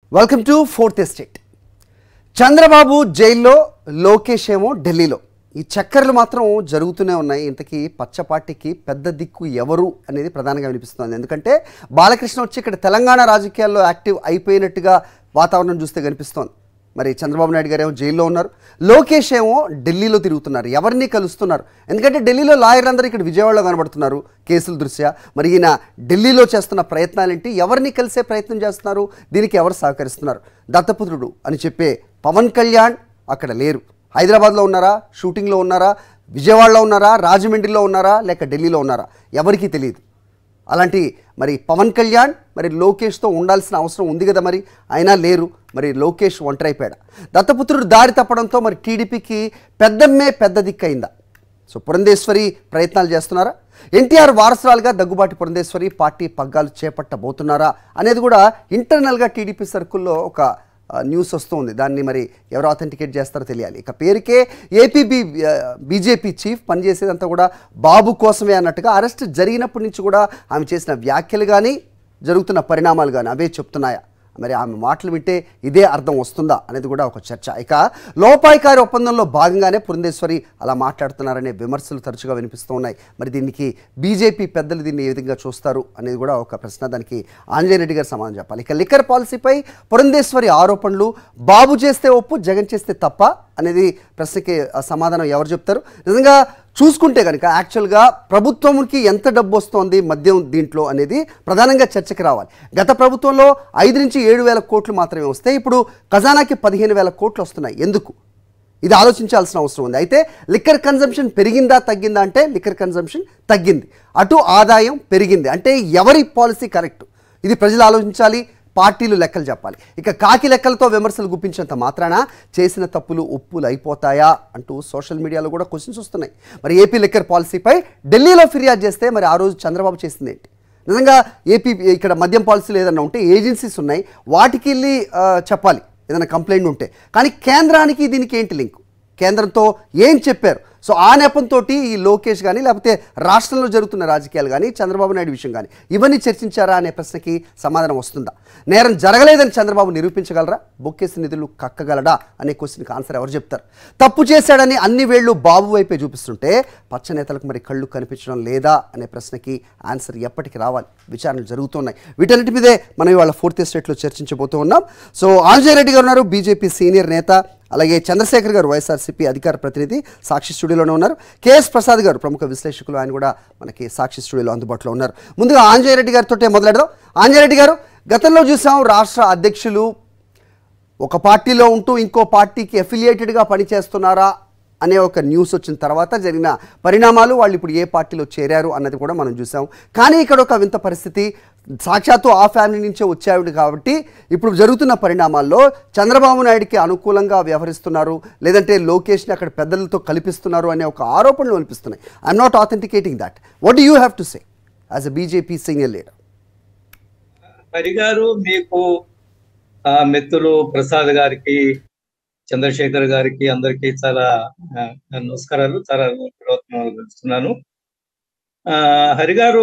Welcome to fourth estate Chandrababu జైల్లో లోకేష్ ఏమో ఢిల్లీలో ఈ చక్కర్లు మాత్రం జరుగుతూనే ఉన్నాయి ఇంతకీ పచ్చ పార్టీకి పెద్ద దిక్కు ఎవరు అనేది ప్రధానంగా వినిపిస్తుంది ఎందుకంటే బాలకృష్ణ వచ్చి ఇక్కడ తెలంగాణ రాజకీయాల్లో యాక్టివ్ అయిపోయినట్టుగా వాతావరణం చూస్తే కనిపిస్తోంది మరి చంద్రబాబు నాయుడు గారు ఏమో జైల్లో ఉన్నారు లోకేష్ ఏమో ఢిల్లీలో తిరుగుతున్నారు ఎవరిని కలుస్తున్నారు ఎందుకంటే ఢిల్లీలో లాయర్లందరూ ఇక్కడ విజయవాడలో కనబడుతున్నారు కేసుల దృష్ట్యా మరి ఈయన ఢిల్లీలో చేస్తున్న ప్రయత్నాలేంటి ఎవరిని కలిసే ప్రయత్నం చేస్తున్నారు దీనికి ఎవరు సహకరిస్తున్నారు దత్తపుత్రుడు అని చెప్పే పవన్ కళ్యాణ్ అక్కడ లేరు హైదరాబాద్లో ఉన్నారా షూటింగ్లో ఉన్నారా విజయవాడలో ఉన్నారా రాజమండ్రిలో ఉన్నారా లేక ఢిల్లీలో ఉన్నారా ఎవరికీ తెలియదు అలాంటి మరి పవన్ కళ్యాణ్ మరి లోకేష్తో ఉండాల్సిన అవసరం ఉంది కదా మరి అయినా లేరు మరి లోకేష్ ఒంటరైపోయాడు దత్తపుత్రుడు దారి తప్పడంతో మరి టీడీపీకి పెద్దమ్మే పెద్ద దిక్కయిందా సో పురంధేశ్వరి ప్రయత్నాలు చేస్తున్నారా ఎన్టీఆర్ వారసురాలుగా దగ్గుబాటి పురంధేశ్వరి పార్టీ పగ్గాలు చేపట్టబోతున్నారా అనేది కూడా ఇంటర్నల్గా టీడీపీ సర్కిల్లో ఒక ఆ, న్యూస్ వస్తుంది దాన్ని మరి ఎవరు అథెంటికేట్ చేస్తారో తెలియాలి ఇక పేరుకే ఏపీబీ బీజేపీ చీఫ్ పనిచేసేదంతా కూడా బాబు కోసమే అన్నట్టుగా అరెస్ట్ జరిగినప్పటి నుంచి కూడా ఆమె చేసిన వ్యాఖ్యలు కానీ జరుగుతున్న పరిణామాలు కానీ అవే చెప్తున్నాయా మరి ఆమె మాటలు వింటే ఇదే అర్థం వస్తుందా అనేది కూడా ఒక చర్చ ఇక లోపాయికారి ఒప్పందంలో భాగంగానే పురంధేశ్వరి అలా మాట్లాడుతున్నారనే విమర్శలు తరచుగా వినిపిస్తూ ఉన్నాయి మరి దీనికి బీజేపీ పెద్దలు దీన్ని ఏ విధంగా చూస్తారు అనేది కూడా ఒక ప్రశ్న దానికి ఆంజనేయ రెడ్డి గారు సమాధానం చెప్పాలి ఇక లిక్కర్ పాలసీపై పురంధేశ్వరి ఆరోపణలు బాబు చేస్తే ఒప్పు జగన్ చేస్తే తప్ప అనేది ప్రశ్నకి ఆ సమాధానం ఎవరు చెప్తారు నిజంగా చూసుకుంటే కనుక యాక్చువల్గా ప్రభుత్వంకి ఎంత డబ్బు వస్తోంది మద్యం దీంట్లో అనేది ప్రధానంగా చర్చకి రావాలి గత ప్రభుత్వంలో ఐదు నుంచి ఏడు వేల కోట్లు మాత్రమే వస్తాయి ఇప్పుడు ఖజానాకి పదిహేను వేల కోట్లు వస్తున్నాయి ఎందుకు ఇది ఆలోచించాల్సిన అవసరం ఉంది అయితే లిక్కర్ కన్జంప్షన్ పెరిగిందా తగ్గిందా అంటే లిక్కర్ కన్జంప్షన్ తగ్గింది అటు ఆదాయం పెరిగింది అంటే ఎవరి పాలసీ కరెక్ట్ ఇది ప్రజలు ఆలోచించాలి పార్టీలు లెక్కలు చెప్పాలి ఇక కాకి లెక్కలతో విమర్శలు గుప్పించేంత మాత్రాన చేసిన తప్పులు ఒప్పులు అయిపోతాయా అంటూ సోషల్ మీడియాలో కూడా క్వశ్చన్స్ వస్తున్నాయి మరి ఏపీ లిక్కర్ పాలసీపై ఢిల్లీలో ఫిర్యాదు చేస్తే మరి ఆ రోజు చంద్రబాబు చేసింది ఏంటి నిజంగా ఏపీ ఇక్కడ మద్యం పాలసీలు ఏదైనా ఉంటే ఏజెన్సీస్ ఉన్నాయి వాటికి వెళ్ళి ఆ, చెప్పాలి ఏదైనా కంప్లైంట్ ఉంటే కానీ కేంద్రానికి దీనికి ఏంటి లింక్ కేంద్రంతో ఏం చెప్పారు సో ఆ నెపంతో ఈ లోకేష్ కానీ లేకపోతే రాష్ట్రంలో జరుగుతున్న రాజకీయాలు కానీ చంద్రబాబు నాయుడు విషయం కానీ ఇవన్నీ చర్చించారా అనే ప్రశ్నకి సమాధానం వస్తుందా నేరం జరగలేదని చంద్రబాబు నిరూపించగలరా బొక్కేసి నిధులు కక్కగలడా అనే క్వశ్చన్కి ఆన్సర్ ఎవరు చెప్తారు తప్పు చేశాడని అన్ని వేళ్ళు బాబు వైపే చూపిస్తుంటే పచ్చ నేతలకు మరి కళ్ళు కనిపించడం లేదా అనే ప్రశ్నకి ఆన్సర్ ఎప్పటికి రావాలి విచారణలు జరుగుతున్నాయి వీటన్నిటి మీదే మనం ఇవాళ ఫోర్త్ ఎస్టేట్లో చర్చించబోతూ ఉన్నాం సో ఆంజనేయ రెడ్డి గారు ఉన్నారు బీజేపీ సీనియర్ నేత అలాగే చంద్రశేఖర్ గారు వైఎస్ఆర్సీపీ అధికార ప్రతినిధి సాక్షి స్టూడియోలోనే ఉన్నారు కేఎస్ ప్రసాద్ గారు ప్రముఖ విశ్లేషకులు ఆయన కూడా మనకి సాక్షి స్టూడియోలో అందుబాటులో ఉన్నారు ముందుగా ఆంజనేయ రెడ్డి గారితో మొదలెడదాం ఆంజనేయ రెడ్డి గారు గతంలో చూసాం రాష్ట్ర అధ్యక్షులు ఒక పార్టీలో ఉంటూ ఇంకో పార్టీకి అఫిలియేటెడ్గా పనిచేస్తున్నారా అనే ఒక న్యూస్ వచ్చిన తర్వాత జరిగిన పరిణామాలు వాళ్ళు ఇప్పుడు ఏ పార్టీలో చేరారు అన్నది కూడా మనం చూసాం కానీ ఇక్కడ ఒక వింత పరిస్థితి సాక్షాత్తు ఆ ఫ్యామిలీ నుంచే వచ్చావిడు కాబట్టి ఇప్పుడు జరుగుతున్న పరిణామాల్లో చంద్రబాబు నాయుడికి అనుకూలంగా వ్యవహరిస్తున్నారు లేదంటే లోకేష్ని అక్కడ పెద్దలతో కల్పిస్తున్నారు అనే ఒక ఆరోపణలు అనిపిస్తున్నాయి I'm not authenticating that what you have to say as a BJP senior leader Hari garu మీకు ఆ మిత్రులు ప్రసాద్ గారికి చంద్రశేఖర్ గారికి అందరికీ చాలా ఆ, నమస్కారాలు చాలా తెలుస్తున్నాను ఆ హరి గారు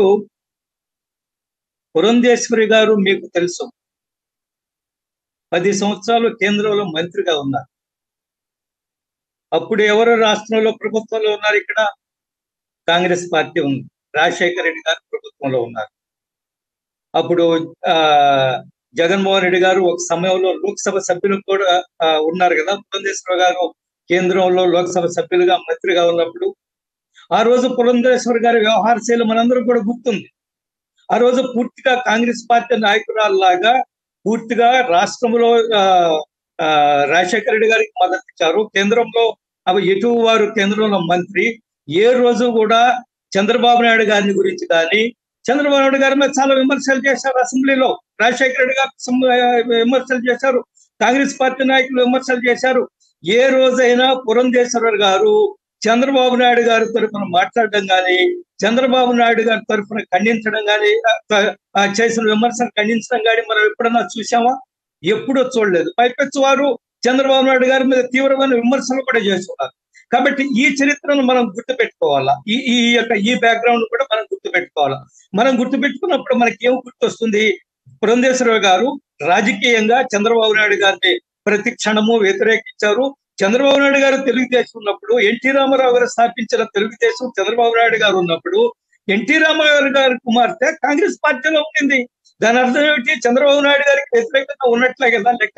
పురంధేశ్వరి గారు మీకు తెలుసు పది సంవత్సరాలు కేంద్రంలో మంత్రిగా ఉన్నారు అప్పుడు ఎవరు రాష్ట్రంలో ప్రభుత్వంలో ఉన్నారు ఇక్కడ కాంగ్రెస్ పార్టీ ఉంది రాజశేఖర రెడ్డి గారు ప్రభుత్వంలో ఉన్నారు అప్పుడు ఆ జగన్మోహన్ రెడ్డి గారు ఒక సమయంలో లోక్సభ సభ్యులు కూడా ఆ, ఉన్నారు కదా పురంధేశ్వర గారు కేంద్రంలో లోక్సభ సభ్యులుగా మంత్రిగా ఉన్నప్పుడు ఆ రోజు పురంధేశ్వర గారి వ్యవహార శైలి మనందరం కూడా గుర్తుంది ఆ రోజు పూర్తిగా కాంగ్రెస్ పార్టీ నాయకురాల్లాగా పూర్తిగా రాష్ట్రంలో ఆ, ఆ, రాజశేఖర రెడ్డి గారికి మద్దతు ఇచ్చారు కేంద్రంలో అవి ఎటు వారు కేంద్రంలో మంత్రి ఏ రోజు కూడా చంద్రబాబు నాయుడు గారిని గురించి కానీ చంద్రబాబు నాయుడు గారి మీద చాలా విమర్శలు చేశారు అసెంబ్లీలో రాజశేఖర రెడ్డి గారు సం- విమర్శలు చేశారు కాంగ్రెస్ పార్టీ నాయకులు విమర్శలు చేశారు ఏ రోజైనా పురంధేశ్వరర్ గారు చంద్రబాబు నాయుడు గారి తరఫున మాట్లాడడం కానీ చంద్రబాబు నాయుడు గారి తరఫున ఖండించడం కానీ చేసిన విమర్శలు ఖండించడం కానీ మనం ఎప్పుడన్నా చూసామా ఎప్పుడూ చూడలేదు పైపెచ్చు వారు చంద్రబాబు నాయుడు గారి మీద తీవ్రమైన విమర్శలు కూడా చేస్తున్నారు కాబట్టి ఈ చరిత్రను మనం గుర్తుపెట్టుకోవాలా ఈ ఈ యొక్క ఈ బ్యాక్గ్రౌండ్ కూడా మనం గుర్తుపెట్టుకోవాలా మనం గుర్తుపెట్టుకున్నప్పుడు మనకి ఏం గుర్తొస్తుంది పురంధేశ్వరరావు గారు రాజకీయంగా చంద్రబాబు నాయుడు గారిని ప్రతి క్షణము వ్యతిరేకించారు చంద్రబాబు నాయుడు గారు తెలుగుదేశం ఉన్నప్పుడు ఎన్టీ రామారావు గారు స్థాపించిన తెలుగుదేశం చంద్రబాబు నాయుడు గారు ఉన్నప్పుడు ఎన్టీ రామారావు గారి కుమార్తె కాంగ్రెస్ పార్టీలో ఉండింది దాని అర్థం ఏమిటి చంద్రబాబు నాయుడు గారికి వ్యతిరేకంగా ఉన్నట్లే కదా లెక్క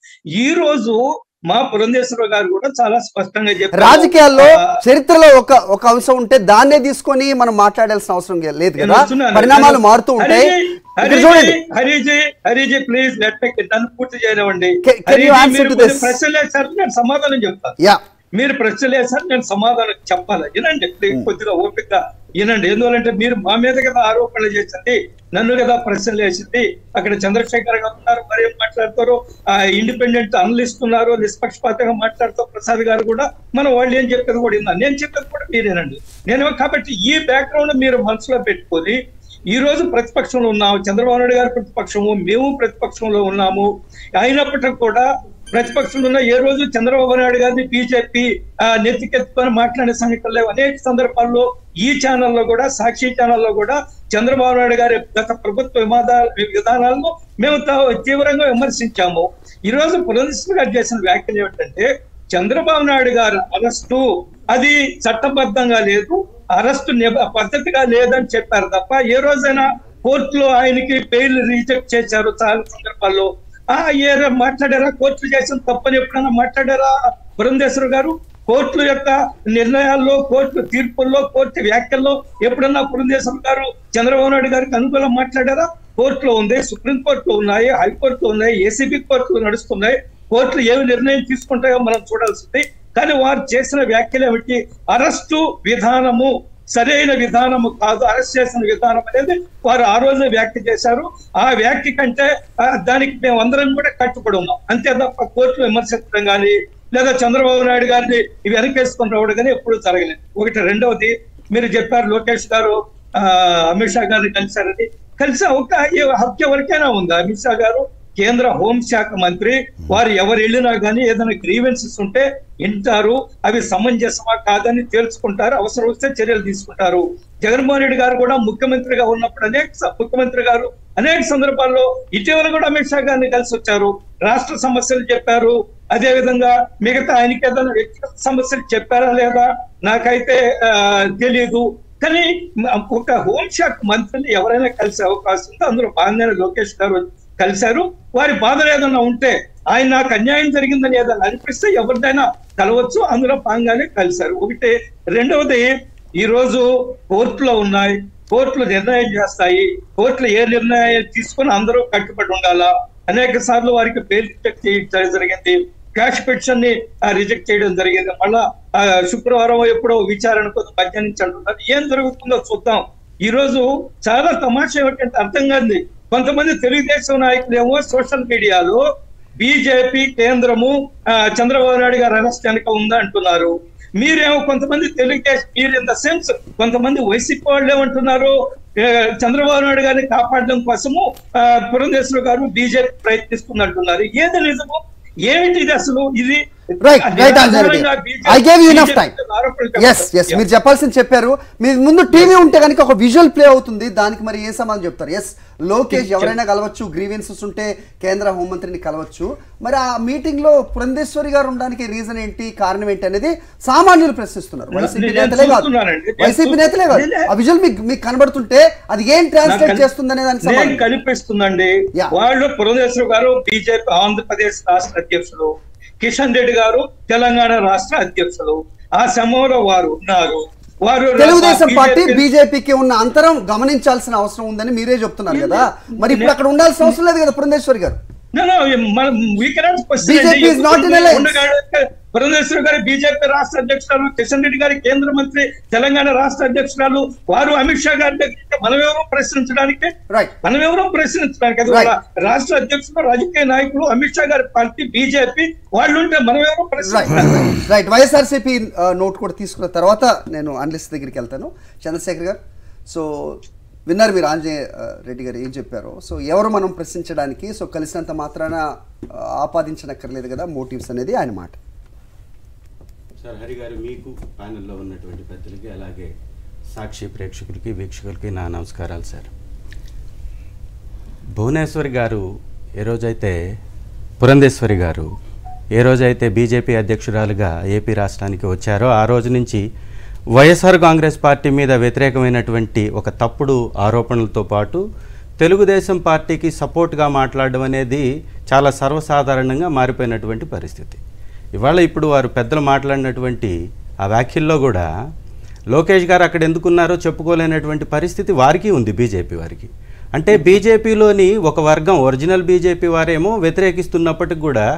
ఈ రోజు మా పురంధేశ్వరరావు గారు కూడా చాలా స్పష్టంగా చెప్పారు రాజకీయాల్లో ఆ, చరిత్రలో ఒక ఒక అంశం ఉంటే దాన్నే తీసుకొని మనం మాట్లాడాల్సిన అవసరం లేదు నేను కదా వస్తున్నాను. పరిణామాలు మారుతూ ఉంటాయి హరిజీ, ఇక్కడ హరిజీ, చూడండి హరిజీ హరిజీ ప్లీజ్ లెట్ నన్ను పూర్తి చేయనివ్వండి Can- can you హరిజీ, answer మీరు to కొన్ని this? ప్రశ్నలు వేశారు నేను సమాధానం చెప్తాను యా మీరు ప్రశ్నలు వేశారు నేను సమాధానం చెప్పాలి వినండి ప్లీజ్ కొద్దిగా ఓపిక వినండి ఎందువల్లంటే మీరు మా మీద కదా ఆరోపణలు చేసింది నన్ను కదా ప్రశ్నలు వేసింది అక్కడ చంద్రశేఖర్ గారు ఉన్నారు మరి ఏం మాట్లాడతారు ఆ ఇండిపెండెంట్ అనలిస్ట్ ఉన్నారు నిష్పక్షపాతంగా మాట్లాడుతారు ప్రసాద్ గారు కూడా మనం వాళ్ళు ఏం చెప్పేది కూడా విన్నాను నేను చెప్పేది కూడా మీరేనండి నేను కాబట్టి ఈ బ్యాక్గ్రౌండ్ మీరు మనసులో పెట్టుకొని ఈ రోజు ప్రతిపక్షంలో ఉన్నాము చంద్రబాబు నాయుడు గారు ప్రతిపక్షము మేము ప్రతిపక్షంలో ఉన్నాము అయినప్పటికీ కూడా ప్రతిపక్షంలో ఉన్న ఏ రోజు చంద్రబాబు నాయుడు గారిని బీజేపీ నెత్తికెత్తుకొని మాట్లాడే సంఘటనలు లేవు. అనేక సందర్భాల్లో ఈ ఛానల్లో కూడా సాక్షి ఛానల్లో కూడా చంద్రబాబు నాయుడు గారి గత ప్రభుత్వ వివాదాల విధానాలను మేము తా- తీవ్రంగా విమర్శించాము ఈ రోజు పురంధేశ్వరి గారు చేసిన వ్యాఖ్యలు ఏమిటంటే చంద్రబాబు నాయుడు గారు అరెస్టు అది చట్టబద్ధంగా లేదు అరెస్టు నిబ- పద్ధతిగా లేదని చెప్పారు తప్ప ఏ రోజైనా కోర్టులో ఆయనకి బెయిల్ రిజెక్ట్ చేశారు చాలా సందర్భాల్లో ఆ ఏ ర- మాట్లాడారా కోర్టులు చేసిన తప్పని ఎప్పుడైనా మాట్లాడారా పురంధేశ్వర గారు కోర్టుల యొక్క నిర్ణయాల్లో కోర్టు తీర్పుల్లో కోర్టు వ్యాఖ్యల్లో ఎప్పుడన్నా పురంధేశ్వర గారు చంద్రబాబు నాయుడు గారికి అనుకూలం మాట్లాడారా కోర్టులో ఉంది సుప్రీం కోర్టులో ఉన్నాయి హైకోర్టులో ఉన్నాయి ఏసీబీ కోర్టులు నడుస్తున్నాయి కోర్టులు ఏమి నిర్ణయం తీసుకుంటాయో మనం చూడాల్సింది కానీ వారు చేసిన వ్యాఖ్యలు ఏమిటి అరెస్టు విధానము సరైన విధానము కాదు అరెస్ట్ చేసిన విధానం అనేది వారు ఆ రోజే వ్యాఖ్య చేశారు ఆ వ్యాఖ్య కంటే ఆ, దానికి మేము అందరం కూడా కట్టుబడి ఉన్నాం అంతే తప్ప కోర్టు విమర్శించడం కానీ లేదా చంద్రబాబు నాయుడు గారిని ఇవి వెనకేసుకొని రావడం కానీ ఎప్పుడు జరగలేదు ఒకటి రెండవది మీరు చెప్పారు లోకేష్ గారు ఆ, అమిత్ షా గారిని కలిశారని కలిసి ఒక హత్య వరకైనా ఉందా అమిత్ షా గారు కేంద్ర హోంశాఖ మంత్రి వారు ఎవరు వెళ్ళినా కానీ ఏదైనా గ్రీవెన్సెస్ ఉంటే వింటారు అవి సమంజసమా కాదని తేల్చుకుంటారు అవసరం వస్తే చర్యలు తీసుకుంటారు జగన్మోహన్ రెడ్డి గారు కూడా ముఖ్యమంత్రిగా ఉన్నప్పుడు అనేక స- ముఖ్యమంత్రి గారు అనేక సందర్భాల్లో ఇటీవల కూడా అమిత్ షా గారిని కలిసి వచ్చారు రాష్ట్ర సమస్యలు చెప్పారు అదే విధంగా మిగతా ఆయనకి ఏదైనా వ్యక్తిగత సమస్యలు చెప్పారా లేదా నాకైతే ఆ, తెలియదు కానీ మ- ఒక హోంశాఖ మంత్రిని ఎవరైనా కలిసే అవకాశం ఉంది అందులో భాగంగానే లోకేష్ గారు కలిశారు వారి బాధలు ఏదైనా ఉంటే ఆయన నాకు అన్యాయం జరిగిందని ఏదైనా అనిపిస్తే ఎవరిదైనా కలవచ్చు అందులో భాగంగానే కలిశారు ఒకటి రెండవది ఈ రోజు కోర్టులో ఉన్నాయి కోర్టులు నిర్ణయం చేస్తాయి కోర్టులు ఏ నిర్ణయం తీసుకొని అందరూ కట్టుబడి ఉండాలా అనేక సార్లు వారికి బెయిల్ రిజెక్ట్ చేయడం జరిగింది క్యాష్ పిటిషన్ ని రిజెక్ట్ చేయడం జరిగింది మళ్ళా ఆ, శుక్రవారం ఎప్పుడో విచారణ కోసం మధ్యాహ్నించి అంటున్నారు ఏం జరుగుతుందో చూద్దాం ఈ రోజు చాలా తమాషా ఏమిటంటే అర్థం కాదు కొంతమంది తెలుగుదేశం నాయకులు ఏమో సోషల్ మీడియాలో బీజేపీ కేంద్రము ఆ, చంద్రబాబు నాయుడు గారు అరెస్ట్ వెనక ఉందా అంటున్నారు మీరేమో కొంతమంది తెలుగుదేశం మీరు ఇన్ ద సెన్స్ కొంతమంది వైసీపీ వాళ్ళు ఏమంటున్నారు ఏ, చంద్రబాబు నాయుడు గారిని కాపాడడం కోసము ఆ, పురంధేశ్వర గారు బీజేపీ ప్రయత్నిస్తుంది అంటున్నారు ఏది నిజము ఏమిటి ఇది అసలు ఇది రైట్ రైట్ నిరాధారంగా BJP I gave you enough BJP time ఆరోపణలు ఎస్ ఎస్ మీరు చెప్పాల్సింది చెప్పారు మీ ముందు టీవీ ఉంటే కనుక ఒక విజువల్ ప్లే అవుతుంది దానికి మరి ఏ సమాధానం చెప్తారు ఎస్ లోకేష్ ఎవరైనా కలవచ్చు గ్రీవెన్సెస్ ఉంటే కేంద్ర హోంమంత్రిని కలవచ్చు మరి ఆ మీటింగ్ లో పురంధేశ్వరి గారు ఉండడానికి రీజన్ ఏంటి కారణం ఏంటి అనేది సామాన్యులు ప్రశ్నిస్తున్నారు వైసీపీ నేను నేతలే కాదు చూస్తున్నానండి. నేను వైసీపీ నేతలే కాదు నేనే- ఆ విజువల్ మీకు మీకు కనబడుతుంటే అది ఏం ట్రాన్స్లేట్ నాకు చేస్తుంది అనే దానికి నేను సమాధానం కనిపిస్తుందండి Yeah. వాళ్ళు పురంధేశ్వర గారు బీజేపీ ఆంధ్రప్రదేశ్ రాష్ట్ర అధ్యక్షులు కిషన్ రెడ్డి గారు తెలంగాణ రాష్ట్ర అధ్యక్షులు ఆ సమయంలో వారు ఉన్నారు వారు తెలుగుదేశం పార్టీ BJP బీజేపీకి ఉన్న అంతరం గమనించాల్సిన అవసరం ఉందని మీరే చెప్తున్నారు కదా మరి ఇప్పుడు అక్కడ ఉండాల్సిన అవసరం లేదు కదా పురంధేశ్వరి గారు No, no, మనం we cannot question BJP అండి. is not in alliance. ఉండగా- పురంధేశ్వర గారి బీజేపీ రాష్ట్ర అధ్యక్షురాలు కిషన్ రెడ్డి గారి కేంద్ర మంత్రి తెలంగాణ రాష్ట్ర అధ్యక్షురాలు వారు అమిత్ షా గారి దగ్గరికి మనమెవరో ప్రశ్నించడానికి రైట్ మనమెవరో ప్రశ్నించడానికి అది Right. వాళ్ళ రాష్ట్ర అధ్యక్షులు రాజకీయ నాయకులు అమిత్ షా గారి పార్టీ బీజేపీ వాళ్ళు ఉంటే మనమెవరో రైట్ ప్రశ్నించడానికి రైట్ వైఎస్ఆర్సీపీ నోట్ కూడా తీసుకున్న తర్వాత నేను అనలిస్ట్ దగ్గరికి వెళ్తాను చంద్రశేఖర్ గారు సో విన్నారు మీరు ఆంజనేయ ఆ, రెడ్డి గారు ఏం చెప్పారో సో ఎవరు మనం ప్రశ్నించడానికి సో కలిసినంత మాత్రాన ఆ, ఆపాదించనక్కర్లేదు కదా మోటివ్స్ అనేది ఆయన మాట సార్ హరి గారు మీకు ప్యానెల్లో ఉన్నటువంటి పెద్దలకి అలాగే సాక్షి ప్రేక్షకులకి వీక్షకులకి నా నమస్కారాలు సార్ భువనేశ్వరి గారు ఏ రోజైతే పురంధేశ్వరి గారు ఏ రోజైతే బీజేపీ అధ్యక్షురాలుగా ఏపీ రాష్ట్రానికి వచ్చారో ఆ రోజు నుంచి వైఎస్ఆర్ కాంగ్రెస్ పార్టీ మీద వ్యతిరేకమైనటువంటి ఒక తప్పుడు ఆరోపణలతో పాటు తెలుగుదేశం పార్టీకి సపోర్ట్గా మాట్లాడడం అనేది చాలా సర్వసాధారణంగా మారిపోయినటువంటి పరిస్థితి ఇవాళ ఇప్పుడు వారు పెద్దలు మాట్లాడినటువంటి ఆ వ్యాఖ్యల్లో కూడా లోకేష్ గారు అక్కడ ఎందుకున్నారో చెప్పుకోలేనటువంటి పరిస్థితి వారికి ఉంది బీజేపీ వారికి అంటే బీజేపీలోని ఒక వర్గం ఒరిజినల్ బీజేపీ వారేమో వ్యతిరేకిస్తున్నప్పటికి కూడా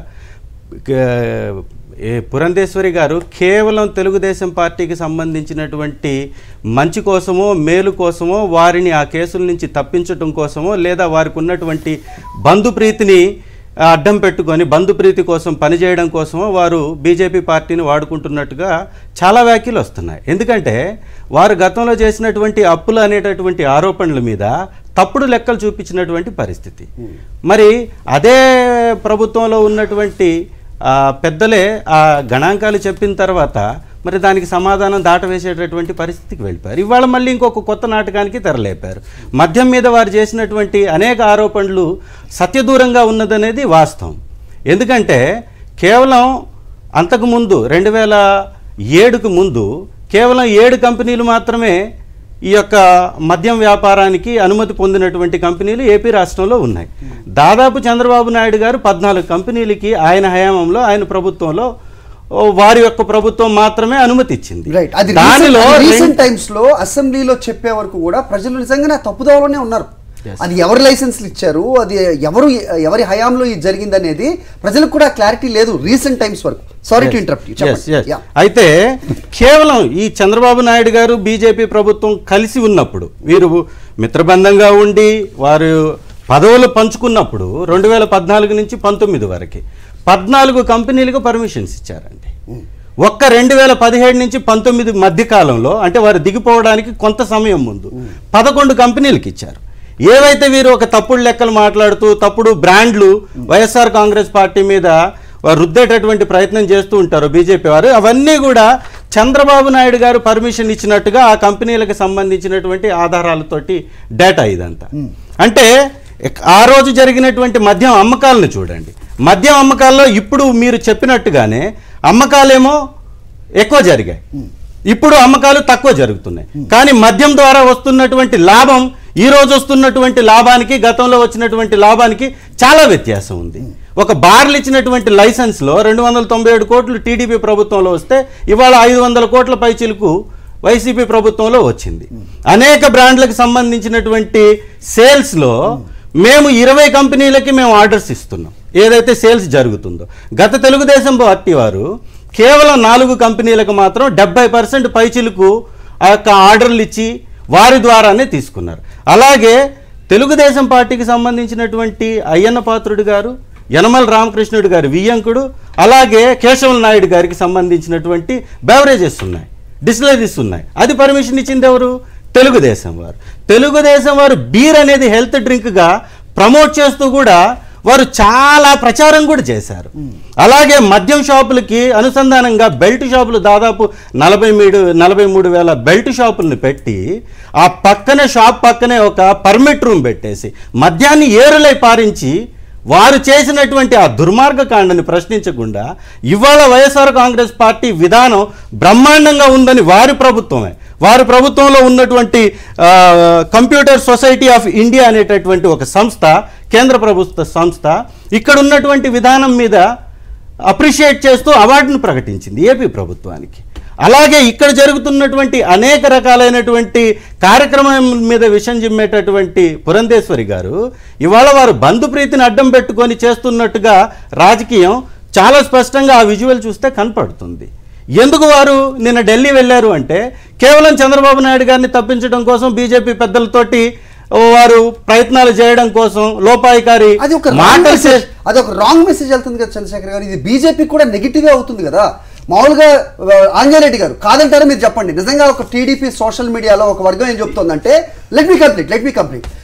క- ఏ పురంధేశ్వరి గారు కేవలం తెలుగుదేశం పార్టీకి సంబంధించినటువంటి మంచి కోసమో మేలు కోసమో వారిని ఆ కేసుల నుంచి తప్పించటం కోసమో లేదా వారికి ఉన్నటువంటి బంధుప్రీతిని ఆ, అడ్డం పెట్టుకొని బంధుప్రీతి కోసం పనిచేయడం కోసమో వారు బీజేపీ పార్టీని వాడుకుంటున్నట్టుగా చాలా వ్యాఖ్యలు వస్తున్నాయి ఎందుకంటే వారు గతంలో చేసినటువంటి అప్పులు అనేటటువంటి ఆరోపణల మీద తప్పుడు లెక్కలు చూపించినటువంటి పరిస్థితి మరి అదే ప్రభుత్వంలో ఉన్నటువంటి ఆ, పెద్దలే ఆ గణాంకాలు చెప్పిన తర్వాత మరి దానికి సమాధానం దాటవేసేటటువంటి పరిస్థితికి వెళ్ళిపోయారు ఇవాళ మళ్ళీ ఇంకొక కొత్త నాటకానికి తెరలేపారు మద్యం మీద వారు చేసినటువంటి అనేక ఆరోపణలు సత్యదూరంగా ఉన్నదనేది వాస్తవం ఎందుకంటే కేవలం అంతకుముందు రెండు వేల ఏడుకు ముందు కేవలం ఏడు కంపెనీలు మాత్రమే ఈ యొక్క మద్యం వ్యాపారానికి అనుమతి పొందినటువంటి కంపెనీలు ఏపీ రాష్ట్రంలో ఉన్నాయి దాదాపు చంద్రబాబు నాయుడు గారు పద్నాలుగు కంపెనీలకి ఆయన హయాంలో ఆయన ప్రభుత్వంలో ఓ, వారి యొక్క ప్రభుత్వం మాత్రమే అనుమతి ఇచ్చింది రైట్ అది దానిలో రీసెంట్ రెండు- టైమ్స్ లో అసెంబ్లీలో చెప్పే వరకు కూడా ప్రజలు నిజంగానే ఆ తప్పుదోవలోనే ఉన్నారు అది ఎవరు లైసెన్స్లు ఇచ్చారు అది ఎవరు ఎవరి హయాంలో ఇది జరిగింది అనేది ప్రజలకు కూడా క్లారిటీ లేదు రీసెంట్ టైమ్స్ వరకు sorry to interrupt Yes, yes. అయితే కేవలం ఈ చంద్రబాబు నాయుడు గారు బీజేపీ ప్రభుత్వం కలిసి ఉన్నప్పుడు వీరు మిత్రబంధంగా ఉండి వారు పదవులు పంచుకున్నప్పుడు రెండు వేల పద్నాలుగు నుంచి పంతొమ్మిది వరకు పద్నాలుగు కంపెనీలకు పర్మిషన్స్ ఇచ్చారండి ఒక్క రెండు వేల పదిహేడు నుంచి పంతొమ్మిది మధ్య కాలంలో అంటే వారు దిగిపోవడానికి కొంత సమయం ముందు పదకొండు కంపెనీలకు ఇచ్చారు ఏవైతే వీరు ఒక తప్పుడు లెక్కలు మాట్లాడుతూ తప్పుడు బ్రాండ్లు వైఎస్ఆర్ కాంగ్రెస్ పార్టీ మీద వారు రుద్దేటటువంటి ప్రయత్నం చేస్తూ ఉంటారు బీజేపీ వారు అవన్నీ కూడా చంద్రబాబు నాయుడు గారు పర్మిషన్ ఇచ్చినట్టుగా ఆ కంపెనీలకు సంబంధించినటువంటి ఆధారాలతోటి డేటా ఇదంతా అంటే ఎక్- ఆ రోజు జరిగినటువంటి మద్యం అమ్మకాలను చూడండి మద్యం అమ్మకాల్లో ఇప్పుడు మీరు చెప్పినట్టుగానే అమ్మకాలేమో ఎక్కువ జరిగాయి ఇప్పుడు అమ్మకాలు తక్కువ జరుగుతున్నాయి కానీ మద్యం ద్వారా వస్తున్నటువంటి లాభం ఈ రోజు వస్తున్నటువంటి లాభానికి గతంలో వచ్చినటువంటి లాభానికి చాలా వ్యత్యాసం ఉంది ఒక బార్లు ఇచ్చినటువంటి లైసెన్స్లో రెండు వందల తొంభై ఏడు కోట్లు టీడీపీ ప్రభుత్వంలో వస్తే ఇవాళ ఐదు వందల కోట్ల పైచిలకు వైసీపీ ప్రభుత్వంలో వచ్చింది అనేక బ్రాండ్లకు సంబంధించినటువంటి సేల్స్లో మేము ఇరవై కంపెనీలకి మేము ఆర్డర్స్ ఇస్తున్నాం ఏదైతే సేల్స్ జరుగుతుందో గత తెలుగుదేశం పార్టీ వారు కేవలం నాలుగు కంపెనీలకు మాత్రం డెబ్బై పర్సెంట్ పైచిలకు ఆ యొక్క ఆర్డర్లు ఇచ్చి వారి ద్వారానే తీసుకున్నారు అలాగే తెలుగుదేశం పార్టీకి సంబంధించినటువంటి అయ్యన్న పాత్రుడు గారు యనమల రామకృష్ణుడు గారి వియ్యంకుడు అలాగే కేశవ నాయుడు గారికి సంబంధించినటువంటి బెవరేజెస్ ఉన్నాయి డిస్టిలరీస్ ఉన్నాయి అది పర్మిషన్ ఇచ్చింది ఎవరు తెలుగుదేశం వారు తెలుగుదేశం వారు బీర్ అనేది హెల్త్ డ్రింక్గా ప్రమోట్ చేస్తూ కూడా వారు చాలా ప్రచారం కూడా చేశారు అలాగే మద్యం షాపులకి అనుసంధానంగా బెల్ట్ షాపులు దాదాపు నలభై మూడు నలభై మూడు వేల బెల్ట్ షాపులను పెట్టి ఆ పక్కనే షాప్ పక్కనే ఒక పర్మిట్ రూమ్ పెట్టేసి మద్యాన్ని ఏరులై పారించి వారు చేసినటువంటి ఆ దుర్మార్గ కాండని ప్రశ్నించకుండా ఇవాళ వైఎస్ఆర్ కాంగ్రెస్ పార్టీ విధానం బ్రహ్మాండంగా ఉందని వారి ప్రభుత్వమే వారి ప్రభుత్వంలో ఉన్నటువంటి ఆ, కంప్యూటర్ సొసైటీ ఆఫ్ ఇండియా అనేటటువంటి ఒక సంస్థ కేంద్ర ప్రభుత్వ సంస్థ ఇక్కడ ఉన్నటువంటి విధానం మీద అప్రిషియేట్ చేస్తూ అవార్డును ప్రకటించింది ఏపీ ప్రభుత్వానికి అలాగే ఇక్కడ జరుగుతున్నటువంటి అనేక రకాలైనటువంటి కార్యక్రమం మీద విషం జిమ్మేటటువంటి పురంధేశ్వరి గారు ఇవాళ వారు బంధుప్రీతిని అడ్డం పెట్టుకొని చేస్తున్నట్టుగా రాజకీయం చాలా స్పష్టంగా ఆ విజువల్ చూస్తే కనపడుతుంది ఎందుకు వారు నిన్న ఢిల్లీ వెళ్ళారు అంటే కేవలం చంద్రబాబు నాయుడు గారిని తప్పించడం కోసం బీజేపీ పెద్దలతోటి వారు ప్రయత్నాలు చేయడం కోసం లోపాయికారి అది ఒక రాంగ్ మాటలు మెసేజ్ అది ఒక రాంగ్ మెసేజ్ వెళ్తుంది కదా చంద్రశేఖర్ గారు ఇది బీజేపీ కూడా నెగిటివ్ అవుతుంది కదా మామూలుగా ఆ, ఆంజనేయుడు గారు కాదంటారా మీరు చెప్పండి నిజంగా ఒక టీడీపీ సోషల్ మీడియాలో ఒక వర్గం ఏం చెప్తోందంటే let me complete let me complete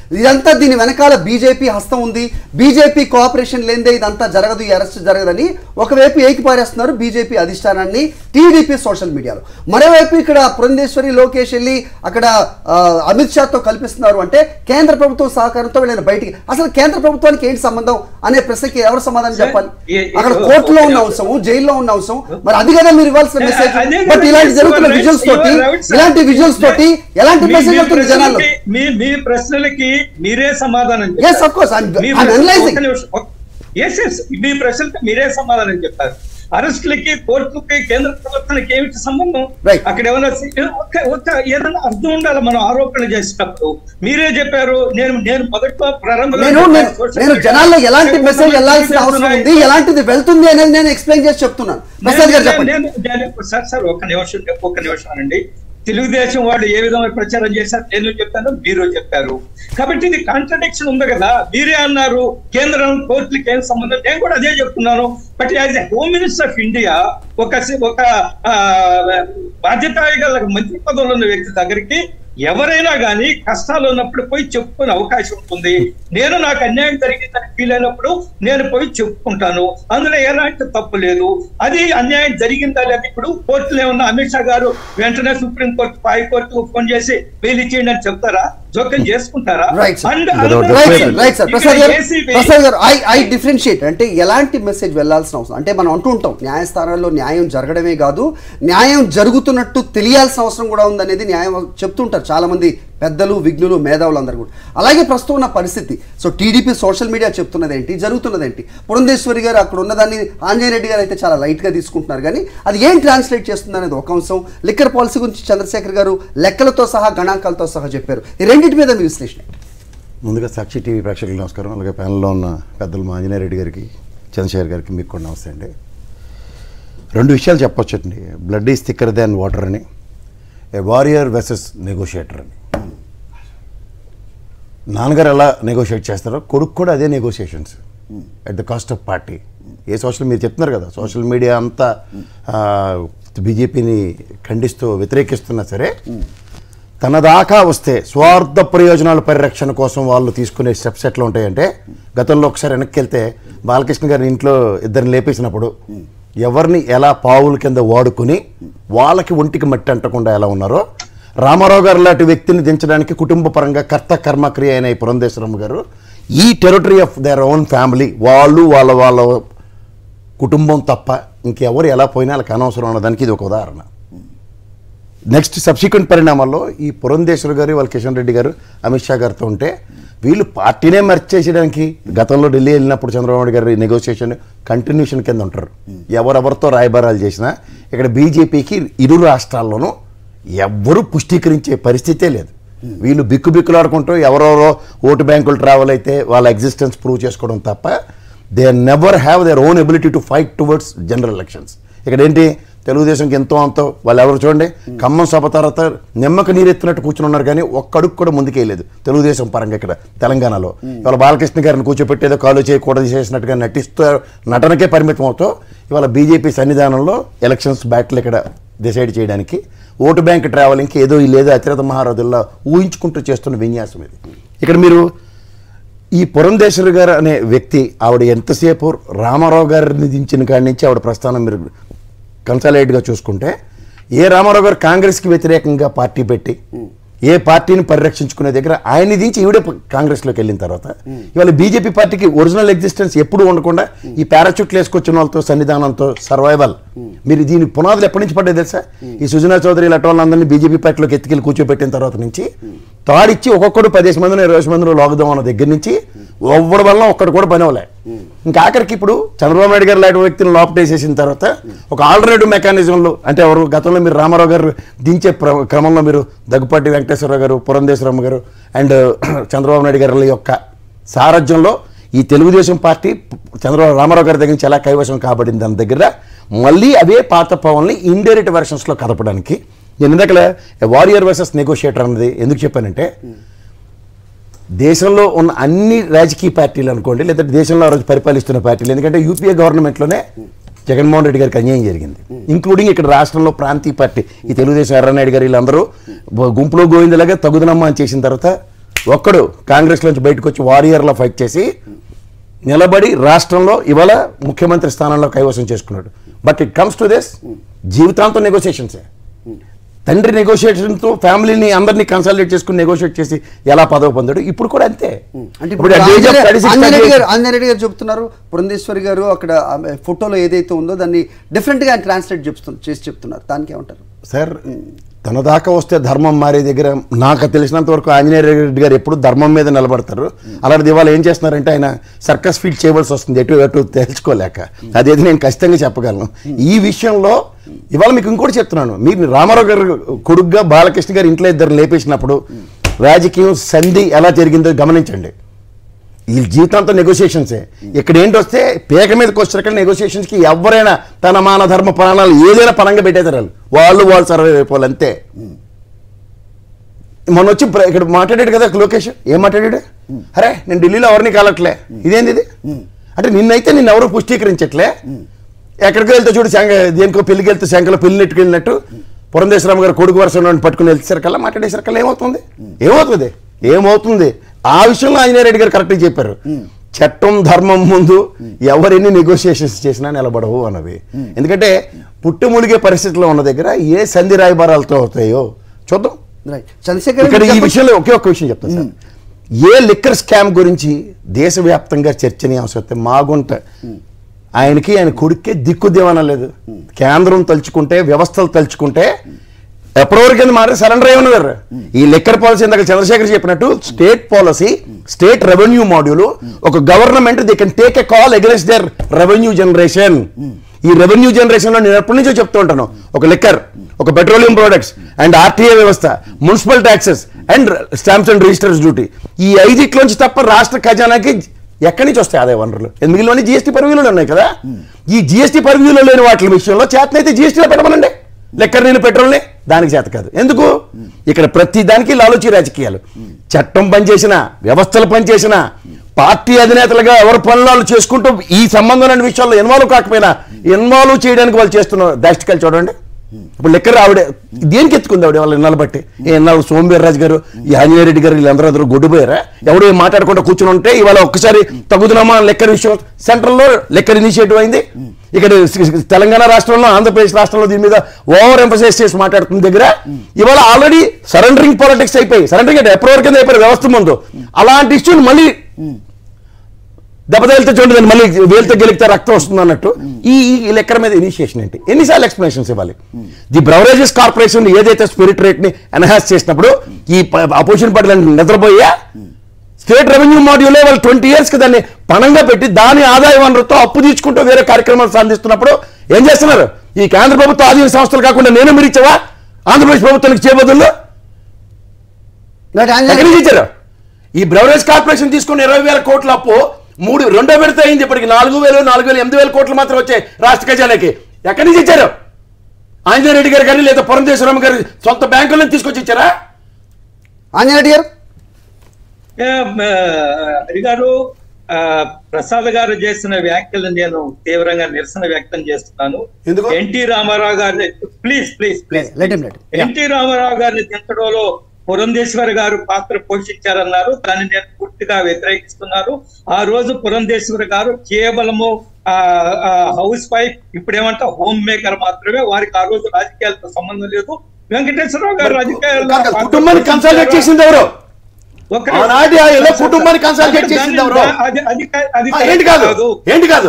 ఇదంతా దీని వెనకాల బీజేపీ హస్తం ఉంది బీజేపీ కోఆపరేషన్ లేదే ఇదంతా జరగదు ఈ అరెస్ట్ జరగదని ఒకవైపు ఏకిపారేస్తున్నారు బీజేపీ అధిష్టానాన్ని టీడీపీ సోషల్ మీడియాలో మరోవైపు ఇక్కడ పురంధేశ్వరి లోకేష్ వెళ్ళి అక్కడ ఆ, అమిత్ షాతో కల్పిస్తున్నారు అంటే కేంద్ర ప్రభుత్వం సహకారంతో వీళ్ళని బయటికి అసలు కేంద్ర ప్రభుత్వానికి ఏంటి సంబంధం అనే ప్రశ్నకి ఎవరు సమాధానం చెప్పాలి ఏ- ఏ- అక్కడ కోర్టులో ఉన్న అంశం జైల్లో ఉన్న అంశం మరి అది కదా మీరు ఇవ్వాల్సిన అదే మెసేజ్ కదా, బట్ ఇలాంటి you are జరుగుతున్న right, విజువల్స్ you are తోటి right, sir. ఇలాంటి విజువల్స్ తోటి ఎలాంటి మీ- మెసేజ్ మీ వెళ్తుంది జనాల్లో ప్రశ్నలకి- మీ మీ ప్రశ్నలకి మీరే సమాధానం Yes, of course, I'm- I'm analyzing. Yes yes మీ ప్రశ్నలకి మీరే సమాధానం చెప్పారు అరెస్టులకి కోర్టులకి కేంద్ర ప్రభుత్వానికి ఏమిటి సంబంధం Right. అక్కడ ఏమైనా సి- ఒక ఒక ఏదైనా అర్థం ఉండాలి మనం ఆరోపణ చేసేటప్పుడు మీరే చెప్పారు నేను నేను మొదట్లో ప్రారంభంలో నేను చెప్పాను, నేను- social నేను media- జనాల్లో ఎలాంటి మెసేజ్ కొంతమంది వెళ్ళాల్సిన అవసరం ఉంది చేస్తున్నాయి. ఎలాంటిది వెళ్తుంది అనేది నేను ఎక్స్ప్లెయిన్ చేసి చెప్తున్నాను ప్రసాద్ గారు చెప్పండి నేను- నేను- సార్ సార్ ఒక నిమిషం ఒక నిమిషం అండి తెలుగుదేశం వాళ్ళు ఏ విధమైన ప్రచారం చేశారు నేను చెప్పాను మీరు చెప్పారు కాబట్టి ఇది కాంట్రడిక్షన్ ఉంది కదా మీరే అన్నారు కేంద్రం కోర్టులకి ఏం సంబంధం నేను కూడా అదే చెప్తున్నాను but as a home minister of India ఒక సి- ఒక ఆ, బాధ్యత గల మంత్రి పదవులు ఉన్న వ్యక్తి దగ్గరికి ఎవరైనా కానీ కష్టాలు ఉన్నప్పుడు పోయి చెప్పుకునే అవకాశం ఉంటుంది నేను నాకు అన్యాయం జరిగిందని ఫీల్ అయినప్పుడు నేను పోయి చెప్పుకుంటాను అందులో ఎలాంటి తప్పు లేదు అది అన్యాయం జరిగిందా లేదా ఇప్పుడు కోర్టులో ఏమన్నా అమిత్ షా గారు వెంటనే సుప్రీం కోర్టు హైకోర్టు ఫోన్ చేసి బెయిల్ ఇచ్చేయండి అని చెప్తారా జోక్యం చేసుకుంటారా Right, sir. And Without another right Right, sir thing, right sir ఇక్కడ ప్రసాద్ గారు ACB ప్రసాద్ గారు ఐ ఐ డిఫరెన్షియేట్ అంటే ఎలాంటి మెసేజ్ వెళ్ళాల్సిన అవసరం అంటే మనం అంటూ ఉంటాం న్యాయస్థానాల్లో న్యాయం జరగడమే కాదు న్యాయం జరుగుతున్నట్టు తెలియాల్సిన అవసరం కూడా ఉందనేది న్యాయం చెప్తుంటారు చాలా మంది పెద్దలు విఘ్నులు మేధావులు అందరూ కూడా అలాగే ప్రస్తుతం ఉన్న పరిస్థితి సో టీడీపీ సోషల్ మీడియా చెప్తున్నది ఏంటి జరుగుతున్నది ఏంటి పురంధేశ్వరి గారు అక్కడ ఉన్నదాన్ని ఆంజనేయ రెడ్డి గారు అయితే చాలా లైట్గా తీసుకుంటున్నారు కానీ అది ఏం ట్రాన్స్లేట్ చేస్తుంది అనేది ఒక అంశం లిక్కర్ పాలసీ గురించి చంద్రశేఖర్ గారు లెక్కలతో సహా గణాంకాలతో సహా చెప్పారు ఈ రెండింటి మీద మీ విశ్లేషణ ముందుగా సాక్షి టీవీ ప్రేక్షకులకు నమస్కారం అలాగే ప్యానల్లో ఉన్న పెద్దలు మా ఆంజనేయ రెడ్డి గారికి చంద్రశేఖర్ గారికి మీకు కూడా నమస్తే అండి రెండు విషయాలు చెప్పొచ్చండి blood is thicker than water అని ఏ వారియర్ వెసెస్ నెగోషియేటర్ అని నాన్నగారు ఎలా నెగోషియేట్ చేస్తారో కొడుకు కూడా అదే negotiations at the cost of party a social మీరు చెప్తున్నారు కదా సోషల్ మీడియా అంతా బీజేపీని ఖండిస్తూ వ్యతిరేకిస్తున్నా సరే తన దాకా వస్తే స్వార్థ ప్రయోజనాల పరిరక్షణ కోసం వాళ్ళు తీసుకునే స్టెప్స్ ఎట్లా ఉంటాయంటే గతంలో ఒకసారి వెనక్కి వెళ్తే బాలకృష్ణ గారి ఇంట్లో ఇద్దరిని లేపేసినప్పుడు ఎవరిని ఎలా పావుల కింద వాడుకుని వాళ్ళకి ఒంటికి మట్టి అంటకుండా ఎలా ఉన్నారో రామారావు గారు లాంటి వ్యక్తిని దించడానికి కుటుంబ పరంగా కర్త కర్మక్రియ అయిన ఈ పురంధేశ్వరమ్మ గారు ఈ territory of their own family వాళ్ళు వాళ్ళ వాళ్ళ కుటుంబం తప్ప ఇంకెవరు ఎలా పోయినా వాళ్ళకి అనవసరం అన్నదానికి ఇది ఒక ఉదాహరణ నెక్స్ట్ సబ్సిక్వెంట్ పరిణామాల్లో ఈ పురంధేశ్వర్ గారు వాళ్ళ కిషన్ రెడ్డి గారు అమిత్ షా గారితో ఉంటే వీళ్ళు పార్టీనే మర్చేసేయడానికి గతంలో ఢిల్లీ వెళ్ళినప్పుడు చంద్రబాబు నాయుడు గారి నెగోషియేషన్ కంటిన్యూషన్ కింద ఉంటారు ఎవరెవరితో రాయబారాలు చేసినా ఇక్కడ బీజేపీకి ఇరు రాష్ట్రాల్లోనూ ఎవ్వరూ పుష్టీకరించే పరిస్థితే లేదు వీళ్ళు బిక్కు బిక్కులాడుకుంటూ ఎవరెవరో ఓటు బ్యాంకులు ట్రావెల్ అయితే వాళ్ళ ఎగ్జిస్టెన్స్ ప్రూవ్ చేసుకోవడం తప్ప they never have their own ability to fight towards general elections ఇక్కడ ఏంటి తెలుగుదేశంకి ఎంతో అంతో వాళ్ళు ఎవరు చూడండి ఖమ్మం సభ తర్వాత నిమ్మక నీరెత్తినట్టు కూర్చుని ఉన్నారు కానీ ఒక్క అడుగు కూడా ముందుకేయలేదు తెలుగుదేశం పరంగా ఇక్కడ తెలంగాణలో ఇవాళ బాలకృష్ణ గారిని కూర్చోపెట్టేదో కాలు చేయకూడదు చేసినట్టుగా నటిస్తూ నటనకే పరిమితం అవుతూ ఇవాళ బీజేపీ సన్నిధానంలో ఎలక్షన్స్ బ్యాటిల్ ఇక్కడ డిసైడ్ చేయడానికి ఓటు బ్యాంక్ ట్రావెలింగ్కి ఏదో ఈ లేదో అతిరథ మహారథుల్లో ఊహించుకుంటూ చేస్తున్న విన్యాసం ఇది ఇక్కడ మీరు ఈ పురంధేశ్వరి గారు అనే వ్యక్తి ఆవిడ ఎంతసేపు రామారావు గారిని దించిన కాడి నుంచి ఆవిడ ప్రస్థానం మీరు కన్సలేట్గా చూసుకుంటే ఏ రామారావు గారు కాంగ్రెస్కి వ్యతిరేకంగా పార్టీ పెట్టి ఏ పార్టీని పరిరక్షించుకునే దగ్గర ఆయన దించి ఈవిడే ప- కాంగ్రెస్లోకి వెళ్ళిన తర్వాత ఇవాళ బీజేపీ పార్టీకి ఒరిజినల్ ఎగ్జిస్టెన్స్ ఎప్పుడు ఉండకుండా ఈ పారాచూట్లు వేసుకొచ్చిన వాళ్ళతో సన్నిధానంతో సర్వైవల్ మీరు దీని పునాదులు ఎప్పటి నుంచి పడ్డాయి తెలుసా ఈ సుజనా చౌదరి ఇలాంటి వాళ్ళందరినీ బీజేపీ పార్టీలోకి ఎత్తుకెళ్ళి కూర్చోబెట్టిన తర్వాత నుంచి తాడిచ్చి ఒక్కొక్కడు పదిహేను మందిని ఇరవై మందిని లాగుదాం అన్న దగ్గర నుంచి ఎవ్వడి వల్ల ఒక్కడు కూడా పని అవ్వలే ఇంకా ఆఖరికి ఇప్పుడు చంద్రబాబు నాయుడు గారు లాంటి వ్యక్తిని లోపటేసేసిన తర్వాత ఒక ఆల్టర్నేటివ్ మెకానిజంలో అంటే ఎవరు గతంలో మీరు రామారావు గారు దించే ప్ర- క్రమంలో మీరు దగ్గుపాటి వెంకటేశ్వరరావు గారు పురంధేశ్వరమ్మ గారు అండ్ చంద్రబాబు నాయుడు గారి యొక్క సారథ్యంలో ఈ తెలుగుదేశం పార్టీ చంద్రబాబు రామారావు గారి దగ్గర నుంచి ఎలా కైవశం కాబడింది దాని దగ్గర మళ్ళీ అవే పాత పవన్ని ఇండైరెక్ట్ వెర్షన్స్లో కదపడానికి నేను ఇందాకలే వారియర్ వర్సెస్ నెగోషియేటర్ అన్నది ఎందుకు చెప్పానంటే దేశంలో ఉన్న అన్ని రాజకీయ పార్టీలు అనుకోండి లేదా దేశంలో ఆ రోజు పరిపాలిస్తున్న పార్టీలు ఎందుకంటే యూపీఏ గవర్నమెంట్లోనే జగన్మోహన్ రెడ్డి గారికి అన్యాయం జరిగింది ఇంక్లూడింగ్ ఇక్కడ రాష్ట్రంలో ప్రాంతీయ పార్టీ ఈ తెలుగుదేశం ఎర్రనాయుడు గారు వీళ్ళందరూ బ- గుంపులో గోవిందలాగా తగుదనమ్మ అని చేసిన తర్వాత ఒక్కడు కాంగ్రెస్ నుంచి బయటకు వచ్చి వారియర్లా ఫైట్ చేసి నిలబడి రాష్ట్రంలో ఇవాళ ముఖ్యమంత్రి స్థానంలో కైవసం చేసుకున్నాడు but it comes to this జీవితాంతం నెగోసియేషన్సే తండ్రి నెగోషియేషన్తో ఫ్యామిలీని అందరినీ కన్సల్టేట్ చేసుకుని నెగోషియేట్ చేసి ఎలా పదవి పొందాడు ఇప్పుడు కూడా అంతే అంటే ఇప్పుడు ఇప్పుడు at the age of Anjaneya 36, Anjaneya Reddy 38 గారు ఆంజనేయ రెడ్డి గారు చెప్తున్నారు పురంధేశ్వరి గారు అక్కడ ఆమె ఫోటోలో ఏదైతే ఉందో దాన్ని డిఫరెంట్గా ఆయన ట్రాన్స్లేట్ చెప్తున్నారు చేసి చెప్తున్నారు దానికి ఏమంటారు సార్ తన దాకా వస్తే ధర్మం మారే దగ్గర నాకు తెలిసినంత వరకు ఆంజనేయ రెడ్డి గారు ఎప్పుడు ధర్మం మీద నిలబడతారు అలాంటిది ఇవాళ ఏం చేస్తున్నారంటే ఆయన సర్కస్ ఫీల్డ్ చేయవలసి వస్తుంది ఎటు ఎటు తెలుసుకోలేక అదేది నేను ఖచ్చితంగా చెప్పగలను ఈ విషయంలో ఇవాళ మీకు ఇంకోటి చెప్తున్నాను మీరు రామారావు గారు కొడుగ్గా బాలకృష్ణ గారు ఇంట్లో ఇద్దరు లేపేసినప్పుడు రాజకీయం సంధి ఎలా జరిగిందో గమనించండి ఈ జీవితాంతం నెగోషియేషన్సే ఇక్కడ ఏంటి వస్తే పేక మీదకి వచ్చాక నెగోషియేషన్స్కి ఎవరైనా తన మాన ధర్మ ప్రాణాలు ఏదైనా పరంగా పెట్టేతారు వాళ్ళు వాళ్ళు వాళ్ళు సర్వే అయిపోవాలి అంతే మొన్న వచ్చి ప్ర- ఇక్కడ మాట్లాడాడు కదా లోకేష్ ఏం మాట్లాడాడు అరే నేను ఢిల్లీలో ఎవరిని కాలట్లే ఇదేంది ఇది అంటే నిన్నైతే నిన్ను ఎవరు పుష్టీకరించట్లే ఎక్కడికి వెళ్తే చూడు శంఖ దేనికో పెళ్లికి వెళ్తే శంఖలో పెళ్లి నెట్టుకెళ్ళినట్టు పురంధేశ్వరరావు గారు కొడుకు వరుస పట్టుకుని వెళ్తేసరికల్లా మాట్లాడేసరికల్లా ఏమవుతుంది ఏమవుతుంది ఏమవుతుంది ఆ విషయంలో ఆంజనేయ రెడ్డి గారు కరెక్ట్గా చెప్పారు చట్టం ధర్మం ముందు ఎవరెన్ని నెగోషియేషన్స్ చేసినా నిలబడవు అన్నది ఎందుకంటే పుట్టుములిగే పరిస్థితిలో ఉన్న దగ్గర ఏ సంధి రాయబారాలతో అవుతాయో చూద్దాం రైట్ చంద్రశేఖర్ ఇక్కడ రెడ్డి ఈ చెప్పండి. విషయంలో ఒకే ఒక్క విషయం చెప్తాను సార్ ఏ లిక్కర్ స్కామ్ గురించి దేశవ్యాప్తంగా చర్చనీయాంశం వస్తే మాగుంట ఆయనకి ఆయన కొడుక్కే దిక్కు దేవన లేదు కేంద్రం తలుచుకుంటే వ్యవస్థలు తలుచుకుంటే ఎప్పటివరకు కింద మాట సరెండర్ అయి ఉన్నారు ఈ లిక్కర్ పాలసీ ఇందాక చంద్రశేఖర్ చెప్పినట్టు state policy state revenue module ఒక government they can take a call against their revenue generation ఈ రెవెన్యూ జనరేషన్ లో నేను ఎప్పటి నుంచో చెప్తూ ఉంటాను ఒక లిక్కర్ ఒక పెట్రోలియం ప్రొడక్ట్స్ అండ్ ఆర్టీఏ వ్యవస్థ municipal taxes and stamps and registers duty ఈ ఐదిట్లోంచి తప్ప రాష్ట్ర ఖజానాకి ఎక్కడి నుంచి వస్తాయి ఆదాయ వనరులు ఎందుకులోని జిఎస్టీ పరివ్యూలు ఉన్నాయి కదా ఈ జిఎస్టీ పరివ్యూలో లేని వాటి విషయంలో చేతనైతే జిఎస్టీలో పెట్టమనండి లెక్కర్ నేను పెట్రోల్ని దానికి చేత కాదు ఎందుకు ఇక్కడ ప్రతి దానికి లాలోచి రాజకీయాలు చట్టం పనిచేసిన వ్యవస్థలు పనిచేసిన పార్టీ అధినేతలుగా ఎవరి పనులు వాళ్ళు చేసుకుంటూ ఈ సంబంధం లేని విషయాల్లో ఇన్వాల్వ్ కాకపోయినా ఇన్వాల్వ్ చేయడానికి వాళ్ళు చేస్తున్న దాష్టికలు చూడండి ఇప్పుడు లెక్కర్ ఆవిడ దేనికి ఎత్తుకుంది ఆవిడ వాళ్ళ ఇన్నాళ్ళు బట్టి ఏ ఇన్నాళ్ళు సోమవీర్రాజు గారు ఈ ఆంజనేయ రెడ్డి గారు వీళ్ళందరూ అందరూ గొడ్డుపోయారా ఎవడు ఏం మాట్లాడకుండా కూర్చుని ఉంటే ఇవాళ ఒక్కసారి తగుదనమా లెక్కర్ విషయం సెంట్రల్లో లెక్కర్ ఇనిషియేటివ్ అయింది ఇక్కడ తెలంగాణ రాష్ట్రంలో ఆంధ్రప్రదేశ్ రాష్ట్రంలో దీని మీద ఓవర్ ఎంఫసైజ్ చేసి మాట్లాడుతున్న దగ్గర ఇవాళ ఆల్రెడీ సరెండరింగ్ పాలిటిక్స్ అయిపోయి సరెండరింగ్ అంటే ఎప్పటి వరకు అయిపోయారు వ్యవస్థ ముందు అలాంటి ఇష్యూని మళ్ళీ దెబ్బతగిలితే చూడండి దాన్ని మళ్ళీ వేలితో గెలిగితే రక్తం వస్తుంది అన్నట్టు ఈ ఈ లెక్కల మీద ఇనిషియేషన్ ఏంటి ఎన్నిసార్లు ఎక్స్ప్లెనేషన్స్ ఇవ్వాలి ది బ్రవరేజెస్ కార్పొరేషన్ ఏదైతే స్పిరిట్ రేట్ ని ఎన్హాన్స్ చేసినప్పుడు ఈ అపోజిషన్ పార్టీలను నిద్రపోయా స్టేట్ రెవెన్యూ మాడ్యూలే వాళ్ళు ట్వంటీ ఇయర్స్ కి దాన్ని పణంగా పెట్టి దాని ఆదాయ వనరుతో అప్పు తీర్చుకుంటూ వేరే కార్యక్రమాలు సాధిస్తున్నప్పుడు ఏం చేస్తున్నారు ఈ కేంద్ర ప్రభుత్వ ఆధీన సంస్థలు కాకుండా నేను మీరు ఇచ్చావా ఆంధ్రప్రదేశ్ ప్రభుత్వానికి చేయబోతుందో రైట్ ఆంజనేయ ఎక్కడి నుంచి ఇచ్చారు ఈ బ్రవరేజ్ కార్పొరేషన్ తీసుకున్న ఇరవై వేల కోట్ల అప్పు మూడు రెండో విడత అయింది ఇప్పటికి నాలుగు వేలు నాలుగు వేలు ఎనిమిది వేల కోట్లు మాత్రం వచ్చాయి రాష్ట్ర ఖజానాకి ఎక్కడి నుంచి ఇచ్చారు ఆంజనేయ రెడ్డి గారు కానీ లేదా పురంధేశ్వరమ్మ గారి సొంత బ్యాంకుల నుంచి తీసుకొచ్చి ఇచ్చారా ఆంజనేయ రెడ్డి గారు ఏ, మ, హరి గారు ఆ, ప్రసాద్ గారు చేసిన వ్యాఖ్యలు నేను తీవ్రంగా నిరసన వ్యక్తం చేస్తున్నాను ఎందుకు? ఎన్టీ రామారావు గారిని please please please let him let NT Rama Rao గారిని దించడంలో పురంధేశ్వరి గారు పాత్ర పోషించారన్నారు దాన్ని నేను పూర్తిగా వ్యతిరేకిస్తున్నాను ఆ రోజు పురంధేశ్వరి గారు కేవలము హౌస్ వైఫ్ ఇప్పుడేమంటా హోమ్ మేకర్ మాత్రమే వారికి ఆ రోజు రాజకీయాలతో సంబంధం లేదు వెంకటేశ్వరరావు గారు రాజకీయాల్లో కాదు, పాత్ర కుటుంబాన్ని కన్సల్టేట్ పోషించారు. చేసింది ఎవరు ఒక ఆనాటి ఆ ఇలా కుటుంబాన్ని కన్సల్టేట్ చేసింది ఎవరు అది అది కా- అది ఆ, ఏంటి కాదు ఏంటి కాదు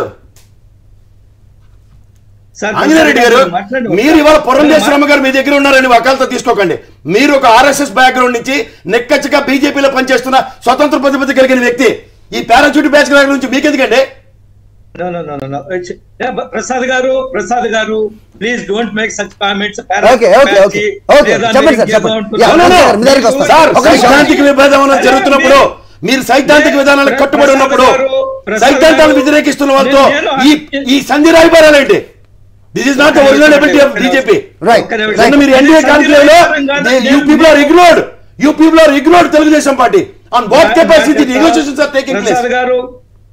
సార్, ఆంజనేయ రెడ్డి గారు మాట్లాడండి. మీరు ఇవాళ పురంధేశ్వరమ్మ గారు మీ దగ్గర ఉన్నారని వకాలతో తీసుకోకండి మీరు ఒక ఆర్ఎస్ఎస్ బ్యాక్గ్రౌండ్ నుంచి నెక్కచ్చిగా బీజేపీలో పనిచేస్తున్న స్వతంత్ర ప్రతిపత్తి కలిగిన వ్యక్తి ఈ పారాచూట్ బ్యాచ్ నుంచి మీకెందుకండి No, no, no, no, no. It's- Yeah, but Prasad గారు ప్రసాద్ గారు please don't make such comments Okay, okay, okay. Okay, చెప్పండి సార్, చెప్పండి. Yeah, No, no, no. మీ దగ్గరికి వస్తాను. సార్ ఒక నిమిషం. సైద్ధాంతిక విభేదం జరుగుతున్నప్పుడు మీరు సైద్ధాంతిక విధానాలకు కట్టుబడి ఉన్నప్పుడు సైద్ధాంతాలను వ్యతిరేకిస్తున్న వాళ్ళతో ఈ ఈ సంధి రాయబారాలేంటి this is not the original ability of BJP right నిన్న మీరు ఎన్డీఏ కాన్క్లేవ్ లో you people are ignored you people are ignored Telugu Desam party on what capacity negotiations are taking place Prasad గారు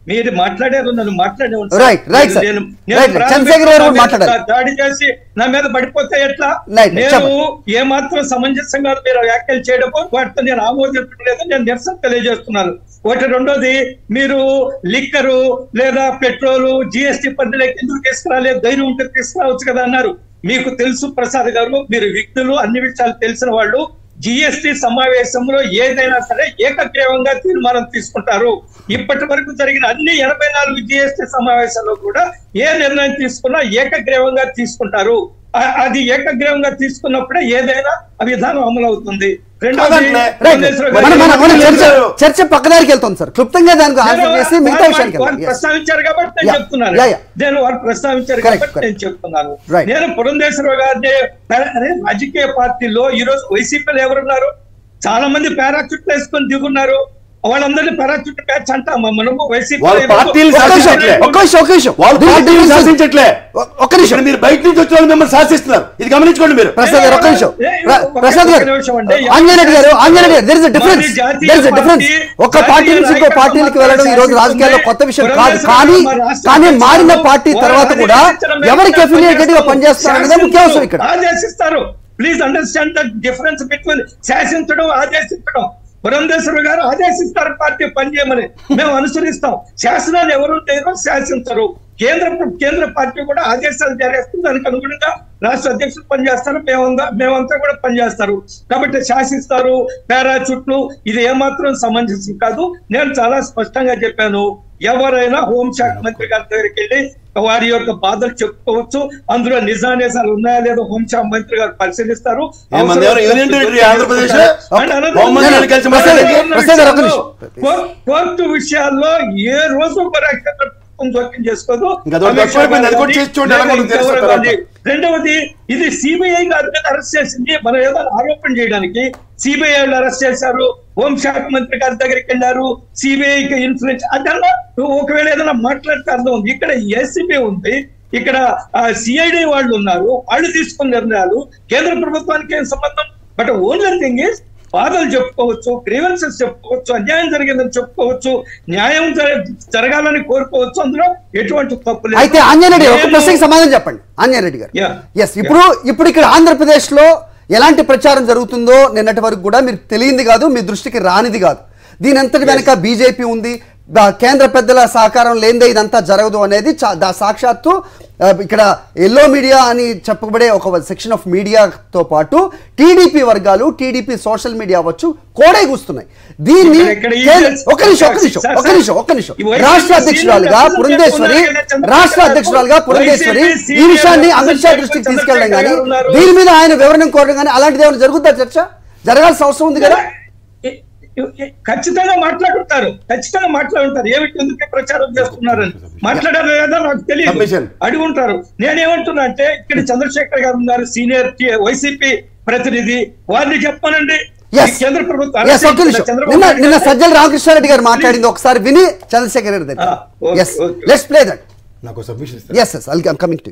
మీరు మాట్లాడారు నన్ను మాట్లాడే Right, right, sir. Right, right. Chandrasekhar గారు కూడా మాట్లాడారు. దాడి చేసి నా మీద పడిపోతే ఎట్లా Right, నేను చెప్పండి. ఏ మాత్రం సమంజసంగా మీరు వ్యాఖ్యలు చేయడం వాటితో నేను ఆమోదించలేదు నేను నిరసన తెలియజేస్తున్నాను ఒకటి రెండోది మీరు లిక్కరు లేదా పెట్రోలు జిఎస్టి పరిధిలోకి ఎందుకు తీసుకురాలేదు ధైర్యం ఉంటే తీసుకురావచ్చు కదా అన్నారు మీకు తెలుసు ప్రసాద్ గారు మీరు వ్యక్తులు అన్ని విషయాలు తెలిసిన వాళ్ళు జిఎస్టి సమావేశంలో ఏదైనా సరే ఏకగ్రీవంగా తీర్మానం తీసుకుంటారు ఇప్పటి వరకు జరిగిన అన్ని ఎనభై నాలుగు జిఎస్టి సమావేశాల్లో కూడా ఏ నిర్ణయం తీసుకున్నా ఏకగ్రీవంగా తీసుకుంటారు ఆ- అది ఏకగ్రీవంగా తీసుకున్నప్పుడే ఏదైనా ఆ విధానం అమలు అవుతుంది రెండోది కాదంట్లే. రైట్ పురంధేశ్వర మన గారు- మన మన చర్చ చెప్పారు. చర్చ పక్కదారికి వెళ్తుంది సార్ క్లుప్తంగా దానికి ఆన్సర్ నేను చేసి మిగతా వారు- విషయానికి వారు వెళ్దాం. Yes. ప్రస్తావించారు కాబట్టి నేను Yeah. చెప్తున్నాను Yeah, yeah. నేను వారు ప్రస్తావించారు Correct, కాబట్టి correct. నేను చెప్తున్నాను Right. నేను పురంధేశ్వర గారిని అరే, రాజకీయ పార్టీలో ఈ రోజు వైసీపీలో ఎవరున్నారు చాలా మంది పారాచూట్ వేసుకొని దిగున్నారు వాళ్ళందరినీ పారాచూట్ బ్యాచ్ అంటామా మనము వైసీపీ వాళ్ళ పార్టీలు ఒక్క నిమిషం, శాసించట్లే. ఒక్క నిమిషం, ఒక్క నిమిషం. వాళ్ళు దీనికి పార్టీలు difference- శాసించట్లే ఒ- ఒక్క నిమిషం ఇక్కడ మీరు బయట నుంచి వచ్చిన వాళ్ళు మిమ్మల్ని శాసిస్తున్నారు ఇది గమనించుకోండి మీరు ప్రసాద్ గారు ఒక్క నిమిషం ప్ర- ప్రసాద్ గారు ఆంజనేయుడు గారు ఆంజనేయుడు గారు there is difference there is difference ఒక పార్టీ నుంచి ఇంకో పార్టీలకు వెళ్ళడం ఈ రోజు రాజకీయాల్లో కొత్త విషయం కాదు కానీ కానీ మారిన పార్టీ తర్వాత కూడా ఎవరికి అఫిలియేటెడ్ గా పనిచేస్తారు అనేది ముఖ్యాంశం ఇక్కడ ఆదేశిస్తారు please understand the difference between శాసించడం ఆదేశించడం పురంధేశ్వర గారు ఆదేశిస్తారు పార్టీ పనిచేయమని మేము అనుసరిస్తాం శాసనాలు ఎవరు లేరో శాసించరు కేంద్ర ప్ర- కేంద్ర పార్టీ కూడా ఆదేశాలు జారీ చేస్తుంది దానికి అనుగుణంగా రాష్ట్ర అధ్యక్షులు పనిచేస్తారు మేమంతా మేమంతా కూడా పనిచేస్తారు కాబట్టి శాసిస్తారు పారాచూట్లు ఇది ఏమాత్రం సమంజసం కాదు నేను చాలా స్పష్టంగా చెప్పాను ఎవరైనా హోంశాఖ మంత్రి గారి దగ్గరికి వెళ్ళి వారి యొక్క బాధలు చెప్పుకోవచ్చు అందులో నిజానిజాలు ఉన్నాయా లేదో హోంశాఖ మంత్రి గారు పరిశీలిస్తారు ఏమంది? ఎవరు union territory Andhra Pradesh? And another హోంమంత్రి గారిని కలిసి మాట్లాడండి. ప్రసాద్ గారు, ఒక్క నిమిషం. కోర్- కోర్టు విషయాల్లో ఏ రోజు కూడా కేంద్ర ప్రభుత్వం జోక్యం చేసుకోదు ఇంకా అదొకటి అమిత్ షా ఎక్కువైపోయింది. అది కూడా గాంధీ, చేసి చూడండి, ఎలా లేదా ఉంటుందో తెలుసు ఇంకెవరో తర్వాత. గాంధీ. రెండవది ఇది సిబిఐ గారి మీద అరెస్ట్ చేసింది మనం ఏదో ఆరోపణ చేయడానికి సిబిఐ వాళ్ళు అరెస్ట్ చేశారు హోంశాఖ మంత్రి గారి దగ్గరికి వెళ్ళారు సిబిఐకి ఇన్ఫ్లుయెన్స్ అదన్నా ఒకవేళ ఏదైనా మాట్లాడితే అర్థం ఉంది ఇక్కడ ఏసీబీ ఉంది ఇక్కడ సిఐడి వాళ్ళు ఉన్నారు వాళ్ళు తీసుకున్న నిర్ణయాలు కేంద్ర ప్రభుత్వానికి ఏం సంబంధం బట్ ఓన్లీ థింగ్ ఇస్ బాధలు చెప్పుకోవచ్చు గ్రీవెన్సెస్ చెప్పుకోవచ్చు అన్యాయం జరిగిందని చెప్పుకోవచ్చు న్యాయం జర- జరగాలని కోరుకోవచ్చు అందులో ఎటువంటి తప్పు లేదు అయితే ఆంజనేయుడు ఒక నేను- ప్రశ్నకి సమాధానం చెప్పండి ఆంజనేయుడు గారు Yeah. ఎస్ ఇప్పుడు ఇప్పుడు ఇక్కడ ఆంధ్రప్రదేశ్ లో ఎలాంటి ప్రచారం జరుగుతుందో నిన్నటి వరకు కూడా మీరు తెలియంది కాదు మీ దృష్టికి రానిది కాదు దీని అంతటి వెనక బీజేపీ ఉంది దా- కేంద్ర పెద్దల సహకారం లేనిదే ఇదంతా జరగదు అనేది చా- దా సాక్షాత్తు ఆ, ఇక్కడ ఎల్లో మీడియా అని చెప్పబడే ఒక సెక్షన్ ఆఫ్ మీడియాతో పాటు టీడీపీ వర్గాలు టీడీపీ సోషల్ మీడియా అవ్వచ్చు కోడే కూస్తున్నాయి దీన్ని ఇక్కడ- ఇక్కడ ఈ కేంద్ర- కేసు- ఒక్క నిమిషం ఒక్క నిమిషం సార్, ఒక్క సార్, నిమిషం ఒక్క నిమిషం ఈ వైసీపీ రాష్ట్ర అధ్యక్షురాలుగా సీనియర్ పురంధేశ్వరి నేతలు ఉన్నారు. రాష్ట్ర అధ్యక్షురాలుగా పురంధేశ్వరి వైసీపీ ఈ విషయాన్ని సీనియర్ అమిత్ షా నేతలు దృష్టికి చంద్రశేఖర్ తీసుకెళ్ళడం కానీ గారు ఉన్నారు. దీని మీద ఆయన వివరణ కోరడం కానీ అలాంటిది ఏమైనా జరుగుద్దా చర్చ జరగాల్సిన అవసరం ఉంది కదా ఇ- ఇ- ఇ- ఖచ్చితంగా మాట్లాడుతారు ఖచ్చితంగా మాట్లాడుతారు ఏమిటి ఎందుకు ప్రచారం చేస్తున్నారని మాట్లాడారు లేదా నాకు తెలియదు Submission. అడిగి ఉంటారు నేనేమంటున్నా అంటే ఇక్కడ చంద్రశేఖర్ గారు ఉన్నారు సీనియర్ టి- వైసీపీ ప్రతినిధి వారిని చెప్పానండి Yes. ఈ కేంద్ర ప్రభుత్వం ఎస్ ఒక్క నిమిషం చంద్రబాబు నిన్న నాయుడు నిన్న గారు- సజ్జల రామకృష్ణారెడ్డి గారు మాట్లాడింది ఒకసారి విని చంద్రశేఖర్ గారి దగ్గర Ah, okay, yes okay. Let's play that నాకు సబ్మిషన్ ఇస్తారు yes yes I'm coming to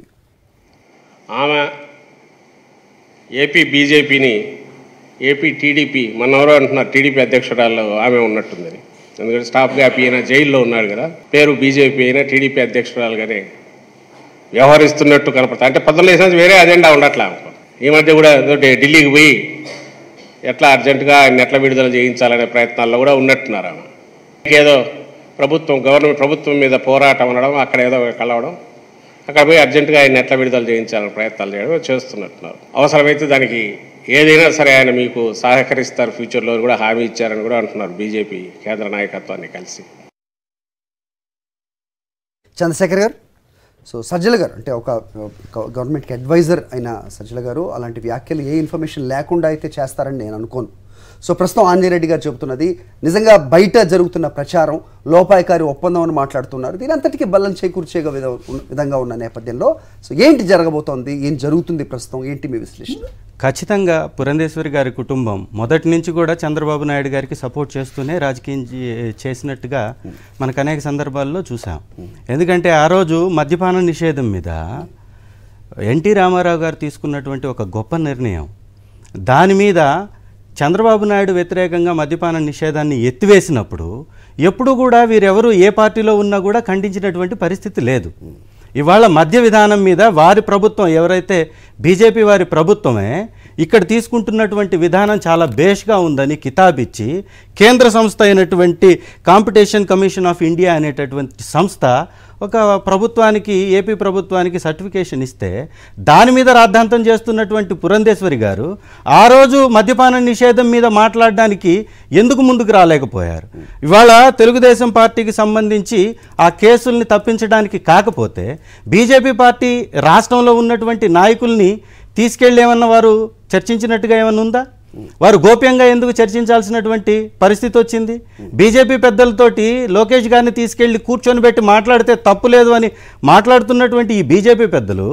ఆమె ఏపీ బీజేపీని ఏపీ టీడీపీ మన ఎవరో అంటున్నారు టీడీపీ అధ్యక్షురాల్లో ఆమె ఉన్నట్టుందని ఎందుకంటే స్టాఫ్ గా ఈయన జైల్లో ఉన్నాడు కదా పేరు బీజేపీ అయినా టీడీపీ అధ్యక్షురాలుగానే వ్యవహరిస్తున్నట్టు కనపడుతుంది అంటే పదవులు వేసినది వేరే అజెండా ఉండట్లా ఆమెకు. ఈ మధ్య కూడా ఏదో ఢి- ఢిల్లీకి పోయి ఎట్లా అర్జెంటుగా ఆయన ఎట్లా విడుదల చేయించాలనే ప్రయత్నాల్లో కూడా ఉన్నట్టున్నారు ఆమె ఏదో ప్రభుత్వం గవర్నమెంట్ ప్రభుత్వం మీద పోరాటం అనడం అక్కడ ఏదో కలవడం అక్కడ పోయి అర్జెంటుగా ఆయన ఎట్లా విడుదల చేయించాలని ప్రయత్నాలు చేయడం చేస్తున్నట్టున్నారు అవసరమైతే దానికి ఏదైనా సరే ఆయన మీకు సహకరిస్తారు ఫ్యూచర్లో కూడా హామీ ఇచ్చారని కూడా అంటున్నారు బీజేపీ కేంద్ర నాయకత్వాన్ని కలిసి చంద్రశేఖర్ గారు సో సజ్జల గారు అంటే ఒక గ- గవర్నమెంట్కి అడ్వైజర్ అయిన సజ్జల గారు అలాంటి వ్యాఖ్యలు ఏ ఇన్ఫర్మేషన్ లేకుండా అయితే చేస్తారని నేను అనుకోను సో ప్రస్తుతం ఆంజనేరెడ్డి గారు చెబుతున్నది నిజంగా బయట జరుగుతున్న ప్రచారం లోపాయకారి ఒప్పందం అని మాట్లాడుతున్నారు దీని అంతటికీ బల్లం చేకూర్చే విధ విధంగా ఉన్న నేపథ్యంలో సో ఏంటి జరగబోతోంది ఏం జరుగుతుంది ప్రస్తుతం ఏంటి మీ విశ్లేషణ ఖచ్చితంగా పురంధేశ్వరి గారి కుటుంబం మొదటి నుంచి కూడా చంద్రబాబు నాయుడు గారికి సపోర్ట్ చేస్తూనే రాజకీయం చే- చేసినట్టుగా మనకు అనేక సందర్భాల్లో చూసాం ఎందుకంటే ఆ రోజు మద్యపాన నిషేధం మీద ఎన్టీ రామారావు గారు తీసుకున్నటువంటి ఒక గొప్ప నిర్ణయం దాని మీద చంద్రబాబు నాయుడు వ్యతిరేకంగా మద్యపాన నిషేధాన్ని ఎత్తివేసినప్పుడు ఎప్పుడు కూడా వీరెవరు ఏ పార్టీలో ఉన్నా కూడా ఖండించినటువంటి పరిస్థితి లేదు ఇవాళ మద్య విధానం మీద వారి ప్రభుత్వం ఎవరైతే బీజేపీ వారి ప్రభుత్వమే ఇక్కడ తీసుకుంటున్నటువంటి విధానం చాలా బేష్గా ఉందని కితాబిచ్చి కేంద్ర సంస్థ అయినటువంటి కాంపిటీషన్ కమిషన్ ఆఫ్ ఇండియా అనేటటువంటి సంస్థ ఒక ప్రభుత్వానికి ఏపీ ప్రభుత్వానికి సర్టిఫికేషన్ ఇస్తే దాని మీద రాద్ధాంతం చేస్తున్నటువంటి పురంధేశ్వరి గారు ఆ రోజు మద్యపాన నిషేధం మీద మాట్లాడడానికి ఎందుకు ముందుకు రాలేకపోయారు ఇవాళ తెలుగుదేశం పార్టీకి సంబంధించి ఆ కేసుల్ని తప్పించడానికి కాకపోతే బీజేపీ పార్టీ రాష్ట్రంలో ఉన్నటువంటి నాయకుల్ని తీసుకెళ్ళేమన్న వారు చర్చించినట్టుగా ఏమన్నా ఉందా వారు గోప్యంగా ఎందుకు చర్చించాల్సినటువంటి పరిస్థితి వచ్చింది బీజేపీ పెద్దలతోటి లోకేష్ గారిని తీసుకెళ్లి కూర్చొని పెట్టి మాట్లాడితే తప్పు లేదు అని మాట్లాడుతున్నటువంటి ఈ బీజేపీ పెద్దలు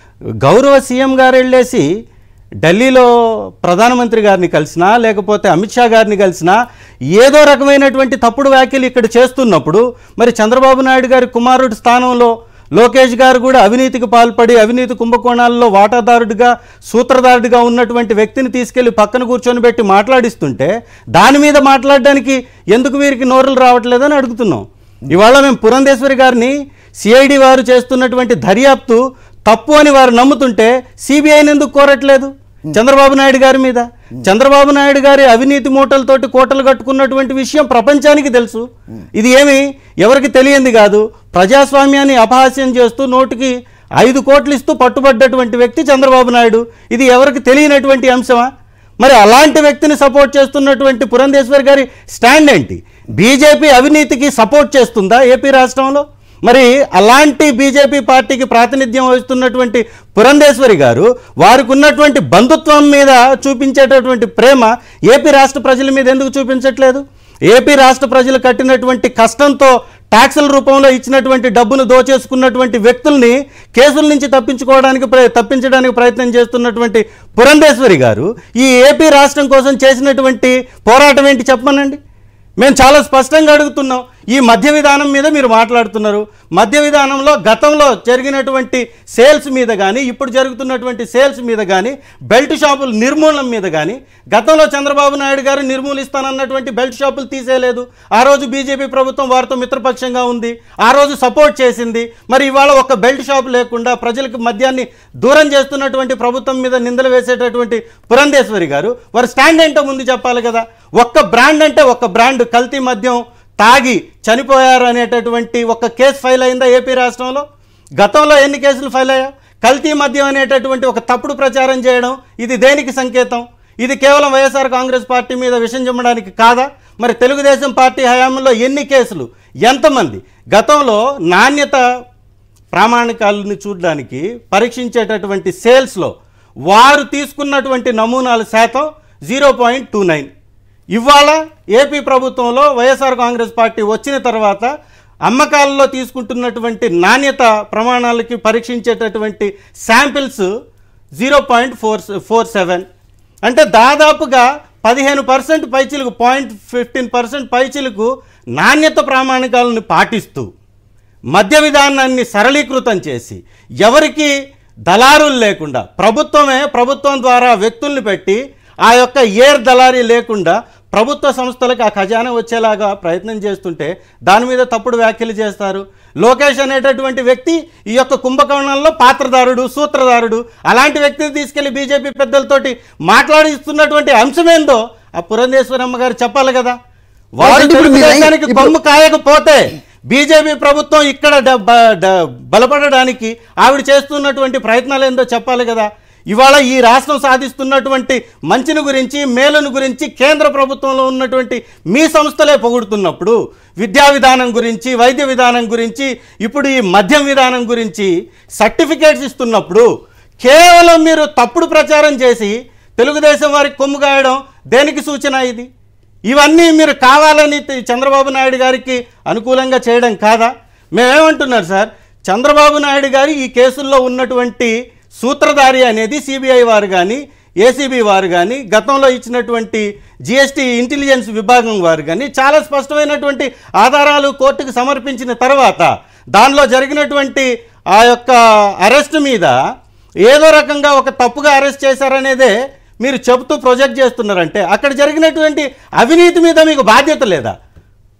గౌరవ సీఎం గారు వెళ్ళేసి ఢిల్లీలో ప్రధానమంత్రి గారిని కలిసినా లేకపోతే అమిత్ షా గారిని కలిసినా ఏదో రకమైనటువంటి తప్పుడు వ్యాఖ్యలు ఇక్కడ చేస్తున్నప్పుడు మరి చంద్రబాబు నాయుడు గారి కుమారుడి స్థానంలో లోకేష్ గారు కూడా అవినీతికి పాల్పడి అవినీతి కుంభకోణాల్లో వాటాదారుడిగా సూత్రధారుడిగా ఉన్నటువంటి వ్యక్తిని తీసుకెళ్లి పక్కన కూర్చొని పెట్టి మాట్లాడిస్తుంటే దాని మీద మాట్లాడడానికి ఎందుకు వీరికి నోరులు రావట్లేదని అడుగుతున్నాం ఇవాళ మేము పురంధేశ్వరి గారిని సిఐడి వారు చేస్తున్నటువంటి దర్యాప్తు తప్పు అని వారు నమ్ముతుంటే సిబిఐని ఎందుకు కోరట్లేదు చంద్రబాబు నాయుడు గారి మీద చంద్రబాబు నాయుడు గారి అవినీతి మూటలతోటి కోటలు కట్టుకున్నటువంటి విషయం ప్రపంచానికి తెలుసు ఇది ఏమి ఎవరికి తెలియంది కాదు ప్రజాస్వామ్యాన్ని అపహాస్యం చేస్తూ నోటికి ఐదు కోట్లు ఇస్తూ పట్టుబడ్డటువంటి వ్యక్తి చంద్రబాబు నాయుడు ఇది ఎవరికి తెలియనటువంటి అంశమా మరి అలాంటి వ్యక్తిని సపోర్ట్ చేస్తున్నటువంటి పురంధేశ్వరి గారి స్టాండ్ ఏంటి బీజేపీ అవినీతికి సపోర్ట్ చేస్తుందా ఏపీ రాష్ట్రంలో మరి అలాంటి బీజేపీ పార్టీకి ప్రాతినిధ్యం వహిస్తున్నటువంటి పురంధేశ్వరి గారు వారికి ఉన్నటువంటి బంధుత్వం మీద చూపించేటటువంటి ప్రేమ ఏపీ రాష్ట్ర ప్రజల మీద ఎందుకు చూపించట్లేదు ఏపీ రాష్ట్ర ప్రజలు కట్టినటువంటి కష్టంతో ట్యాక్సుల రూపంలో ఇచ్చినటువంటి డబ్బును దోచేసుకున్నటువంటి వ్యక్తుల్ని కేసుల నుంచి తప్పించుకోవడానికి ప్ర- తప్పించడానికి ప్రయత్నం చేస్తున్నటువంటి పురంధేశ్వరి గారు ఈ ఏపీ రాష్ట్రం కోసం చేసినటువంటి పోరాటం ఏంటి చెప్పమనండి మేము చాలా స్పష్టంగా అడుగుతున్నాం ఈ మద్య విధానం మీద మీరు మాట్లాడుతున్నారు మద్య విధానంలో గతంలో జరిగినటువంటి సేల్స్ మీద కానీ ఇప్పుడు జరుగుతున్నటువంటి సేల్స్ మీద కానీ బెల్ట్ షాపుల నిర్మూలన మీద కానీ గతంలో చంద్రబాబు నాయుడు గారు నిర్మూలిస్తానన్నటువంటి బెల్ట్ షాపులు తీసేయలేదు ఆ రోజు బీజేపీ ప్రభుత్వం వారితో మిత్రపక్షంగా ఉంది ఆ రోజు సపోర్ట్ చేసింది మరి ఇవాళ ఒక బెల్ట్ షాప్ లేకుండా ప్రజలకు మద్యాన్ని దూరం చేస్తున్నటువంటి ప్రభుత్వం మీద నిందలు వేసేటటువంటి పురంధేశ్వరి గారు వారి స్టాండ్ ఏంటో ముందు చెప్పాలి కదా ఒక్క బ్రాండ్ అంటే ఒక బ్రాండ్ కల్తీ మద్యం తాగి చనిపోయారు అనేటటువంటి ఒక కేసు ఫైల్ అయిందా ఏపీ రాష్ట్రంలో గతంలో ఎన్ని కేసులు ఫైల్ అయ్యా కల్తీ మద్యం అనేటటువంటి ఒక తప్పుడు ప్రచారం చేయడం ఇది దేనికి సంకేతం ఇది కేవలం వైఎస్ఆర్ కాంగ్రెస్ పార్టీ మీద విషం చెమ్మడానికి కాదా మరి తెలుగుదేశం పార్టీ హయాంలో ఎన్ని కేసులు ఎంతమంది గతంలో నాణ్యత ప్రామాణికాలను చూడడానికి పరీక్షించేటటువంటి సేల్స్లో వారు తీసుకున్నటువంటి నమూనాల శాతం జీరో పాయింట్ టూ నైన్ ఇవాళ ఏపీ ప్రభుత్వంలో వైఎస్ఆర్ కాంగ్రెస్ పార్టీ వచ్చిన తర్వాత అమ్మకాలలో తీసుకుంటున్నటువంటి నాణ్యత ప్రమాణాలకి పరీక్షించేటటువంటి samples zero point four four seven అంటే దాదాపుగా పదిహేను పర్సెంట్ పైచిలకు పాయింట్ ఫిఫ్టీన్ పర్సెంట్ పైచిలకు నాణ్యత ప్రామాణికాలను పాటిస్తూ మద్య విధానాన్ని సరళీకృతం చేసి ఎవరికి దళారులు లేకుండా ప్రభుత్వమే ప్రభుత్వం ద్వారా వ్యక్తుల్ని పెట్టి ఆ యొక్క ఏర్ దళారీ లేకుండా ప్రభుత్వ సంస్థలకు ఆ ఖజానా వచ్చేలాగా ప్రయత్నం చేస్తుంటే దాని మీద తప్పుడు వ్యాఖ్యలు చేస్తారు లోకేష్ అనేటటువంటి వ్యక్తి ఈ యొక్క కుంభకోణంలో పాత్రదారుడు సూత్రధారుడు అలాంటి వ్యక్తిని తీసుకెళ్లి బీజేపీ పెద్దలతోటి మాట్లాడిస్తున్నటువంటి అంశమేందో ఆ పురంధేశ్వరమ్మ గారు చెప్పాలి కదా వారు అంటే ఇప్పుడు మీరు- తెలుగుదేశానికి ఇప్పుడు- కొమ్ము కాయకపోతే బీజేపీ ప్రభుత్వం ఇక్కడ డ- బ- డ- బలపడడానికి ఆవిడ చేస్తున్నటువంటి ప్రయత్నాలు ఏందో చెప్పాలి కదా ఇవాళ ఈ రాష్ట్రం సాధిస్తున్నటువంటి మంచిని గురించి మేలును గురించి కేంద్ర ప్రభుత్వంలో ఉన్నటువంటి మీ సంస్థలే పొగుడుతున్నప్పుడు విద్యా విధానం గురించి వైద్య విధానం గురించి ఇప్పుడు ఈ మద్యం విధానం గురించి సర్టిఫికేట్స్ ఇస్తున్నప్పుడు కేవలం మీరు తప్పుడు ప్రచారం చేసి తెలుగుదేశం వారికి కొమ్ము కాయడం దేనికి సూచన ఇది ఇవన్నీ మీరు కావాలని తి- చంద్రబాబు నాయుడు గారికి అనుకూలంగా చేయడం కాదా మేమేమంటున్నారు సార్ చంద్రబాబు నాయుడు గారు ఈ కేసుల్లో ఉన్నటువంటి సూత్రధారి అనేది సిబిఐ వారు కానీ ఏసీబీ వారు కానీ గతంలో ఇచ్చినటువంటి జిఎస్టీ ఇంటెలిజెన్స్ విభాగం వారు కానీ చాలా స్పష్టమైనటువంటి ఆధారాలు కోర్టుకు సమర్పించిన తర్వాత దానిలో జరిగినటువంటి ఆ యొక్క అరెస్ట్ మీద ఏదో రకంగా ఒక తప్పుగా అరెస్ట్ చేశారనేదే మీరు చెబుతూ ప్రొజెక్ట్ చేస్తున్నారంటే అక్కడ జరిగినటువంటి అవినీతి మీద మీకు బాధ్యత లేదా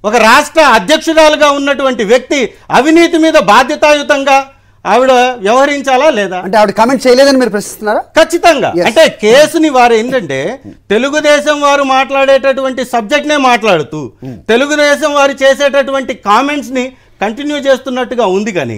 ఒక రాష్ట్ర అధ్యక్షురాలుగా ఉన్నటువంటి వ్యక్తి అవినీతి మీద బాధ్యతాయుతంగా ఆవిడ వ్యవహరించాలా లేదా అంటే ఆవిడ కామెంట్ చేయలేదని మీరు ప్రశ్నిస్తున్నారా ఖచ్చితంగా Yes. అంటే కేసుని వారు ఏంటంటే తెలుగుదేశం వారు మాట్లాడేటటువంటి సబ్జెక్ట్నే మాట్లాడుతూ తెలుగుదేశం వారు చేసేటటువంటి కామెంట్స్ ని కంటిన్యూ చేస్తున్నట్టుగా ఉంది కానీ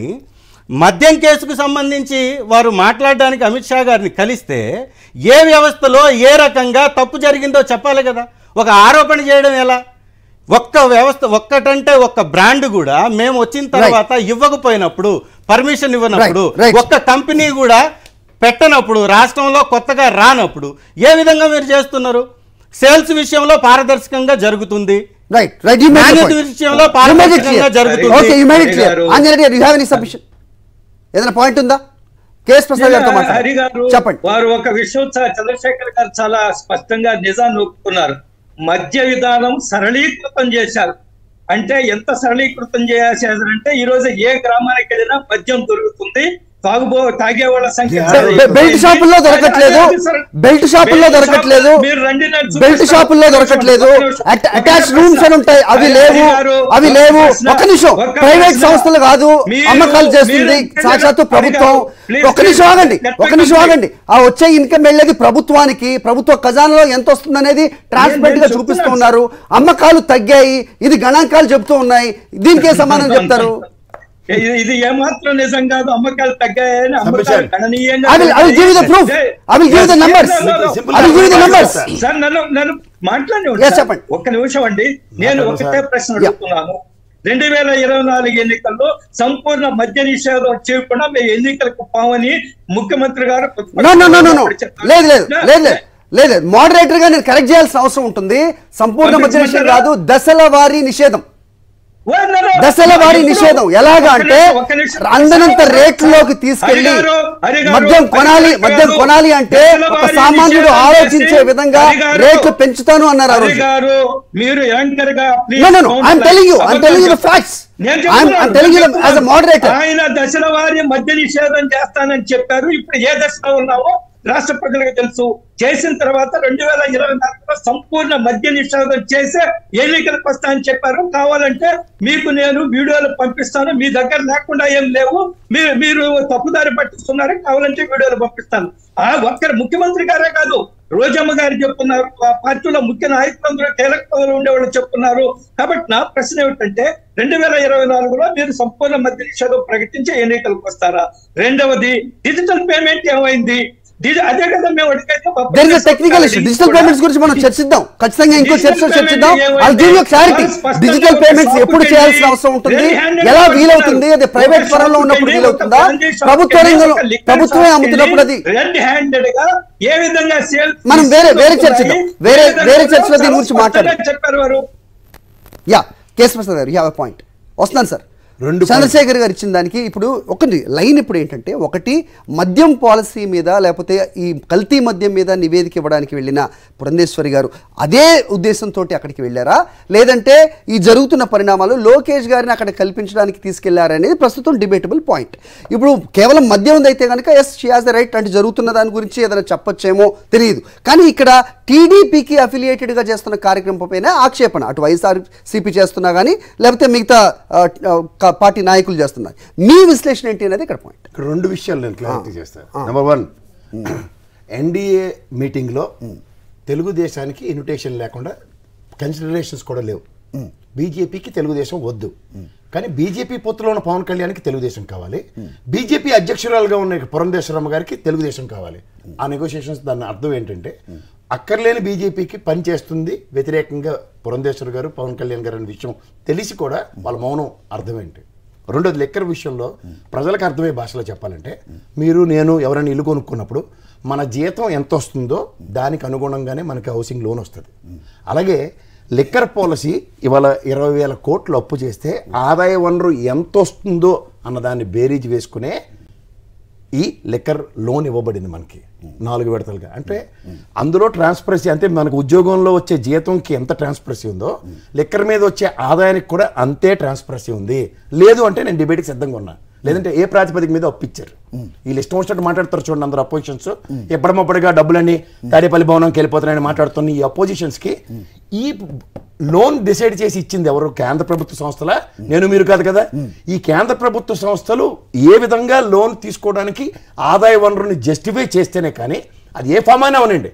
మద్యం కేసుకు సంబంధించి వారు మాట్లాడడానికి అమిత్ షా గారిని కలిస్తే ఏ వ్యవస్థలో ఏ రకంగా తప్పు జరిగిందో చెప్పాలి కదా ఒక ఆరోపణ చేయడం ఎలా ఒక్క వ్యవస్థ ఒక్కటంటే ఒక్క బ్రాండ్ కూడా మేము వచ్చిన తర్వాత ఇవ్వకపోయినప్పుడు పర్మిషన్ ఇవ్వనప్పుడు Right, right. ఒక్క కంపెనీ కూడా పెట్టనప్పుడు రాష్ట్రంలో కొత్తగా రానప్పుడు ఏ విధంగా మీరు చేస్తున్నారు సేల్స్ విషయంలో పారదర్శకంగా జరుగుతుంది రైట్ రైట్ యు మేడ్ నాణ్యత విషయంలో పారదర్శకంగా జరుగుతుంది okay you made it Hari clear గారు. Anjaneya Reddy you have any submission ఏదైనా పాయింట్ ఉందా కేఎస్ ప్రసాద్ గారితో హరి మాట్లాడండి గారు చెప్పండి వారు ఒక విషయం చ- చంద్రశేఖర్ గారు చాలా స్పష్టంగా నిజాన్ని ఒప్పుకున్నారు మద్య విధానం సరళీకృతం చేశారు అంటే ఎంత సరళీకృతం చేశారంటే ఈ రోజు ఏ గ్రామానికి వెళ్ళినా మద్యం దొరుకుతుంది తాగుబో తాగే వాళ్ళ సంఖ్య బె- చాలా బె- ఎక్కువ. బెల్ట్ షాపుల్లో దొరకట్లేదు అదే సార్. బెల్ట్ షాపుల్లో బెల్ట్ దొరకట్లేదు షాపు- మీరు రండి నేను బెల్ట్ చూపిస్తాను. షాపుల్లో ఒక్క దొరకట్లేదు నిమిషం, ఒక్క నిమిషం. అటాచ్ ఒక్క రూమ్స్ అని ఉంటాయి అవి హరి లేవు గారు, అవి ఒక్క లేవు ప్రశ్న, ఒక్క నిమిషం ఒక్క ప్రైవేట్ ప్రశ్న. సంస్థలు కాదు మీరు- అమ్మకాలు చేస్తుంది మీరు- సాక్షాత్తు హరి ప్రభుత్వం గారు, please, ఒక్క నిమిషం please, ఆగండి let ఒక్క me నిమిషం complete. ఆగండి ఆ వచ్చే ఇన్కమ్ వెళ్ళేది ప్రభుత్వానికి ప్రభుత్వ ఖజానాలో ఎంత వస్తుంది అనేది ట్రాన్స్పరెంట్ గా నేను చూపిస్తూ చెప్తున్నాను. ఉన్నారు అమ్మకాలు తగ్గాయి ఇది గణాంకాలు చెప్తూ ఉన్నాయి దీనికే సమానం చెప్తారు ఇది ఇది ఏమాత్రం నిజం కాదు అమ్మకాలు తగ్గాయని అమ్మకాలు Submission. గణనీయంగా I will- I will give you the proof. I will give you the numbers. Simple I will give you the numbers. Sir నన్ను నన్ను మాట్లాడి Yes, చెప్పండి. ఒక్క నిమిషం అండి నేను మాట్లాడండి, ఒకటే సార్. ప్రశ్న అడుగుతున్నాను రెండు వేల ఇరవై నాలుగు ఎన్నికల్లో సంపూర్ణ మద్య నిషేధం చేయకుండా మేము ఎన్నికలకు పోవని ముఖ్యమంత్రి గారు no no no no no చెప్పారు. లేదు లేదు లేదు లేదు లేదు మోడరేటర్ గా నేను కరెక్ట్ చేయాల్సిన అవసరం ఉంటుంది సంపూర్ణ మద్య నిషేధం కాదు దశల వారీ నిషేధం ఓ, no, no. దశల వారీ ఇప్పుడు నిషేధం ఎలాగా ఒక్క అంటే నిమిషం, ఒక్క నిమిషం. అందనంత రేట్లోకి తీసుకెళ్లి హరి గారు, హరి గారు, మద్యం కొనాలి హరి గారు, మద్యం కొనాలి అంటే దశల ఒక వారీ సామాన్యుడు నిషేధం ఆలోచించే చేసి, విధంగా హరి గారు, రేట్లు పెంచుతాను అన్నారు ఆ హరి రోజు గారు మీరు యాంకర్ గా please No, no, no. don't I'm lie. telling you. I'm అబద్ధం telling you the చెప్పు. facts. నేను I'm- చెప్తున్నాను. I'm telling you as a moderator. ఆయన దశల వారి మద్య నిషేధం చేస్తానని చెప్పారు ఇప్పుడు ఏ దశలో ఉన్నామో రాష్ట్ర ప్రజలకు తెలుసు చేసిన తర్వాత రెండు వేల ఇరవై నాలుగులో సంపూర్ణ మద్య నిషేధం చేసే ఎన్నికలకు వస్తా అని చెప్పారు కావాలంటే మీకు నేను వీడియోలు పంపిస్తాను మీ దగ్గర లేకుండా ఏం లేవు మీరు మీరు తప్పుదారి పట్టిస్తున్నారు కావాలంటే వీడియోలు పంపిస్తాను ఆ ఒక్కరు ముఖ్యమంత్రి గారే కాదు రోజమ్మ గారు చెప్తున్నారు ఆ పార్టీలో ముఖ్య నాయకులందరూ కీలక పదవులు ఉండేవాళ్ళు చెప్తున్నారు కాబట్టి నా ప్రశ్న ఏమిటంటే రెండు వేల ఇరవై నాలుగులో మీరు సంపూర్ణ మద్య నిషేధం ప్రకటించి ఎన్నికలకు వస్తారా రెండవది డిజిటల్ పేమెంట్ ఏమైంది డి- అదే కదా మేము అడిగైతే there is technical issue digital payments గురించి మనం చర్చిద్దాం ఖచ్చితంగా ఇంకో Digital చర్చ payment చర్చిద్దాం ఏమైంది? ఐ గివ్ యూ క్లారిటీ వాళ్ళు స్పష్టంగా డిజిటల్ ఒక పేమెంట్స్ ఎప్పుడు షాపుకి చేయాల్సిన వెళ్ళి అవసరం ఉంటుంది రెడీ హ్యాండెడ్ ఎలా కొడుతున్నారు. వీలవుతుంది అది ప్రైవేట్ ఒక పరంలో ఉన్నప్పుడు షాపుకి వీలవుతుందా వెళ్ళి ఒక ప్రభుత్వ షాపుకి రంగంలో వెళ్ళి ఒక ప్రభుత్వమే షాపుకి అమ్ముతున్నప్పుడు అది వెళ్ళి రెడ్ హ్యాండెడ్ గా ఏ విధంగా సేల్ మనం వేరే వేరే చర్చిద్దాం వేరే వేరే చర్చలో దీని గురించి మాట్లాడదాం చెప్పారు వారు యా కేసు ప్రసాద్ గారు యూ హ్యావ్ పాయింట్ వస్తున్నాను సార్ రెండు చంద్రశేఖర్ గారు ఇచ్చిన దానికి ఇప్పుడు ఒకటి లైన్ ఇప్పుడు ఏంటంటే ఒకటి మద్యం పాలసీ మీద లేకపోతే ఈ కల్తీ మద్యం మీద నివేదిక ఇవ్వడానికి వెళ్ళిన పురంధేశ్వరి గారు అదే ఉద్దేశంతో అక్కడికి వెళ్ళారా లేదంటే ఈ జరుగుతున్న పరిణామాలు లోకేష్ గారిని అక్కడ కల్పించడానికి తీసుకెళ్లారనేది ప్రస్తుతం డిబేటబుల్ పాయింట్ ఇప్పుడు కేవలం మద్యం ఉంది అయితే కనుక yes she has the right అంటే జరుగుతున్న దాని గురించి ఏదైనా చెప్పొచ్చేమో తెలియదు కానీ ఇక్కడ టీడీపీకి అఫిలియేటెడ్గా చేస్తున్న కార్యక్రమం పైన ఆక్షేపణ అటు వైఎస్ఆర్ సిపి చేస్తున్నా కానీ లేకపోతే మిగతా ఆ, ఆ, పార్టీ నాయకులు చేస్తున్నారు మీ విశ్లేషణ ఏంటి అనేది ఇక్కడ పాయింట్ ఇక్కడ రెండు విషయాలు నేను క్లారిటీ చేస్తాను నెంబర్ వన్ ఎన్డీఏ మీటింగ్లో తెలుగుదేశానికి ఇన్విటేషన్ లేకుండా కన్సిడరేషన్స్ కూడా లేవు బీజేపీకి తెలుగుదేశం వద్దు కానీ బీజేపీ పొత్తులో ఉన్న పవన్ కళ్యాణ్కి తెలుగుదేశం కావాలి బీజేపీ అధ్యక్షురాలుగా ఉన్న పురంధేశ్వరమ్మ గారికి తెలుగుదేశం కావాలి ఆ నెగోషియేషన్స్ దాని అర్థం ఏంటంటే అక్కర్లేని బీజేపీకి పని చేస్తుంది వ్యతిరేకంగా పురంధేశ్వర్ గారు పవన్ కళ్యాణ్ గారు అనే విషయం తెలిసి కూడా వాళ్ళ మౌనం అర్థం ఏంటి రెండోది లెక్కర్ విషయంలో ప్రజలకు అర్థమయ్యే భాషలో చెప్పాలంటే మీరు నేను ఎవరైనా ఇల్లు కొనుక్కున్నప్పుడు మన జీతం ఎంత వస్తుందో దానికి అనుగుణంగానే మనకి హౌసింగ్ లోన్ వస్తుంది అలాగే లిక్కర్ పాలసీ ఇవాళ ఇరవై వేల కోట్లు అప్పు చేస్తే ఆదాయ వనరు ఎంత వస్తుందో అన్నదాన్ని బేరీజ్ వేసుకునే ఈ లిక్కర్ లోన్ ఇవ్వబడింది మనకి నాలుగు విడతలుగా అంటే అందులో ట్రాన్స్పరసీ అంటే మనకు ఉద్యోగంలో వచ్చే జీతంకి ఎంత ట్రాన్స్పరసీ ఉందో లిక్కర్ మీద వచ్చే ఆదాయానికి కూడా అంతే ట్రాన్స్పరసీ ఉంది లేదు అంటే నేను డిబేట్కి సిద్ధంగా ఉన్నా లేదంటే ఏ ప్రాతిపదిక మీద ఒప్పించారు వీళ్ళు ఇష్టం వచ్చినట్టు మాట్లాడతారు చూడండి అందరు అపోజిషన్స్ ఎప్పటిమప్పటిగా డబ్బులన్నీ తాడేపల్లి భవనంకి వెళ్ళిపోతున్నాయని మాట్లాడుతున్న ఈ అపోజిషన్స్ కి ఈ లోన్ డిసైడ్ చేసి ఇచ్చింది ఎవరు కేంద్ర ప్రభుత్వ సంస్థల నేను మీరు కాదు కదా ఈ కేంద్ర ప్రభుత్వ సంస్థలు ఏ విధంగా లోన్ తీసుకోవడానికి ఆదాయ వనరుని జస్టిఫై చేస్తేనే కానీ అది ఏ ఫామ్ అయినా అవనండి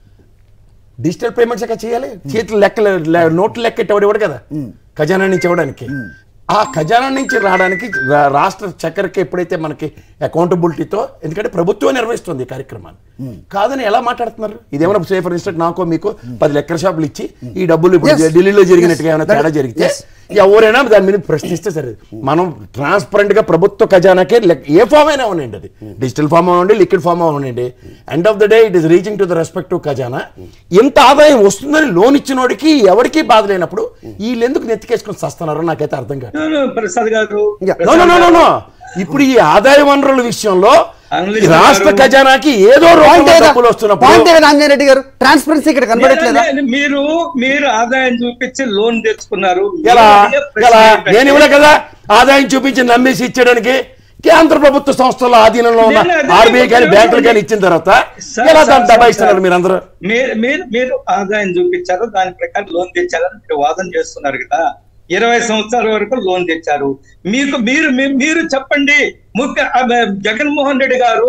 డిజిటల్ పేమెంట్స్ ఎక్కడ చేయాలి చేతులు లెక్కలు లె- నోట్లు లెక్క ఇవ్వడు కదా ఖజానా నుంచి ఇవ్వడానికి ఆ ఖజానా నుంచి రావడానికి రా- రాష్ట్ర చక్కెరకి ఎప్పుడైతే మనకి అకౌంటబిలిటీతో ఎందుకంటే ప్రభుత్వం నిర్వహిస్తుంది ఈ కార్యక్రమాన్ని కాదని ఎలా మాట్లాడుతున్నారు ఇదేమైనా సే ఫర్ ఇన్స్టెంట్ నాకు మీకు పది లెక్కల షాపులు ఇచ్చి ఈ డబ్బులు ఇప్పుడు Yes. ఢిల్లీలో జరిగినట్టుగా ఏమైనా That- తేడా జరిగితే yes. ఎవరైనా దాని మీద ప్రశ్నిస్తే సరే మనం ట్రాన్స్పరెంట్ గా ప్రభుత్వ ఖజానాకే లెక్- ఏ ఫామ్ అయినా ఉండండి అది డిజిటల్ ఫామ్ అవ్వండి లిక్విడ్ ఫామ్ అవ్వండి end of the day it is reaching to the respective ఖజానా ఇంత ఆదాయం వస్తుందని లోన్ ఇచ్చినోడికి ఎవరికి బాధ లేనప్పుడు వీళ్ళు ఎందుకు నెత్తికేసుకొని సస్తున్నారో నాకైతే అర్థం కాదు No, no, ప్రసాద్ గారు Yeah. No no no no ఇప్పుడు ఈ ఆదాయ వనరుల విషయంలో Analyst ఈ రాష్ట్ర గారు- ఖజానాకి ఏదో పాయింట్ రూపంలో ఏదా? డబ్బులు వస్తున్నప్పుడు పాయింట్ ఏదా ఆంజనేయుడు గారు ట్రాన్స్పరెన్సీ ఇక్కడ కనబడట్లేదా నేను- మీరు మీరు ఆదాయం చూపించి లోన్ తెచ్చుకున్నారు ఎలా మీరు అడిగే ప్రశ్న ఎలా ఏంటంటే- నేను ఇవ్వలే కదా ఆదాయం చూపించి నమ్మేసి ఇచ్చేయడానికి కేంద్ర ప్రభుత్వ సంస్థల ఆధీనంలో ఉన్న నేను అదే ఆర్బీఐ కానీ చెప్తున్నాను. బ్యాంకులు కానీ ఇచ్చిన తర్వాత సార్, ఎలా సార్, దాన్ని సార్, దబాయిస్తున్నారు సార్. మీరందరూ మీరు మీరు మీరు ఆదాయం చూపించారు దాని ప్రకారం లోన్ తెచ్చారని మీరు వాదన చేస్తున్నారు కదా ఇరవై సంవత్సరాల వరకు లోన్ తెచ్చారు మీకు మీరు మీ- మీరు చెప్పండి ముఖ్య ఆ, జగన్మోహన్ రెడ్డి గారు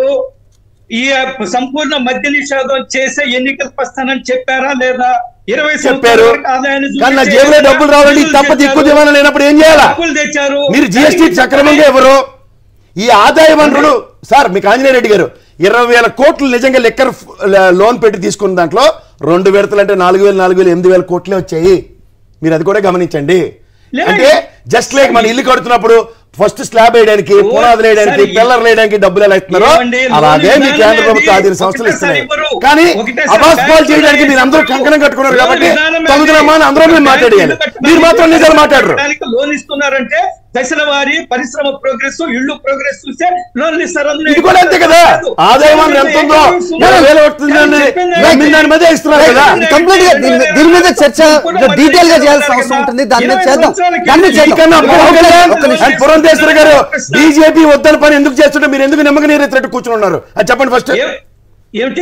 ఈ సంపూర్ణ మద్య నిషేధం చేసే ఎన్నికలకు వస్తానని చెప్పారా లేదా ఇరవై సంవత్సరాల చెప్పారు వరకు ఆదాయాన్ని కానీ నా చూపించే జేబులో డబ్బులు రావాలంటే బిల్లులు తప్ప దిక్కు తెచ్చారు. దివాణం లేనప్పుడు ఏం చేయాలా డబ్బులు తెచ్చారు మీరు జిఎస్టీ సక్రమంగా ఎవరు ఈ ఆదాయ వనరులు సార్ మీకు ఆంజనేయ రెడ్డి గారు ఇరవై వేల కోట్లు నిజంగా లెక్కర్ లోన్ పెట్టి తీసుకున్న దాంట్లో రెండు విడతలు అంటే నాలుగు వేలు నాలుగు వేలు ఎనిమిది వేల కోట్లే వచ్చాయి మీరు అది కూడా గమనించండి లేదు. అంటే జస్ట్ లైక్ మన ఇల్లు కడుతున్నప్పుడు ఫస్ట్ స్లాబ్ వేయడానికి ఓ, పునాదులు వేయడానికి సరే, పిల్లర్లు వేయడానికి డబ్బులు ఎలా ఇస్తున్నారో ఏమండి, లోన్ అలాగే మీ విధానం కేంద్ర ప్రభుత్వ అనేది ఆధీన సంస్థలు ఒకటేసారి ఇస్తున్నాయి ఇవ్వరు. కానీ ఒకటేసారి అబాస్ పాల్ బ్యాంకులు చేయడానికి మీరు అందరూ ఇవ్వరు. కంకణం కట్టుకున్నారు లోన్ కాబట్టి విధానం తగుదలమ్మా అని అందరూ మీరు అనేది మాట్లాడేయాలి బ్యాంకులు కట్టడానికి మీరు మాత్రం నిజాలు మాట్లాడరు కట్టడానికి లోన్ ఇస్తున్నారంటే దశల వారి పరిశ్రమ ప్రోగ్రెస్ ఇల్లు ప్రోగ్రెస్ చూస్తే లోన్లు ఇస్తారు అందులో ఇది కూడా అంతే కదా ఆదాయం వనరు ఎంత ఉందో ఇరవై వేలు వస్తుందండి నమ్మిన దాని మీద ఇస్తున్నారు కదా కంప్లీట్ గా దీని మీద- దీని మీద చర్చ డీటెయిల్ గా చేయాల్సిన అవసరం ఉంటుంది దాని మీద చేద్దాం దాని మీద చేద్దాం మీకన్నా పవన్ కళ్యాణ్ ఒక్క నిమిషం. అండ్ పురంధేశ్వర గారు బీజేపీ వద్దని పని ఎందుకు చేస్తుంటే మీరు ఎందుకు నిమ్మక నీరెత్తినట్టు కూర్చున్నారు అది చెప్పండి ఫస్ట్ ఏం- ఏమిటి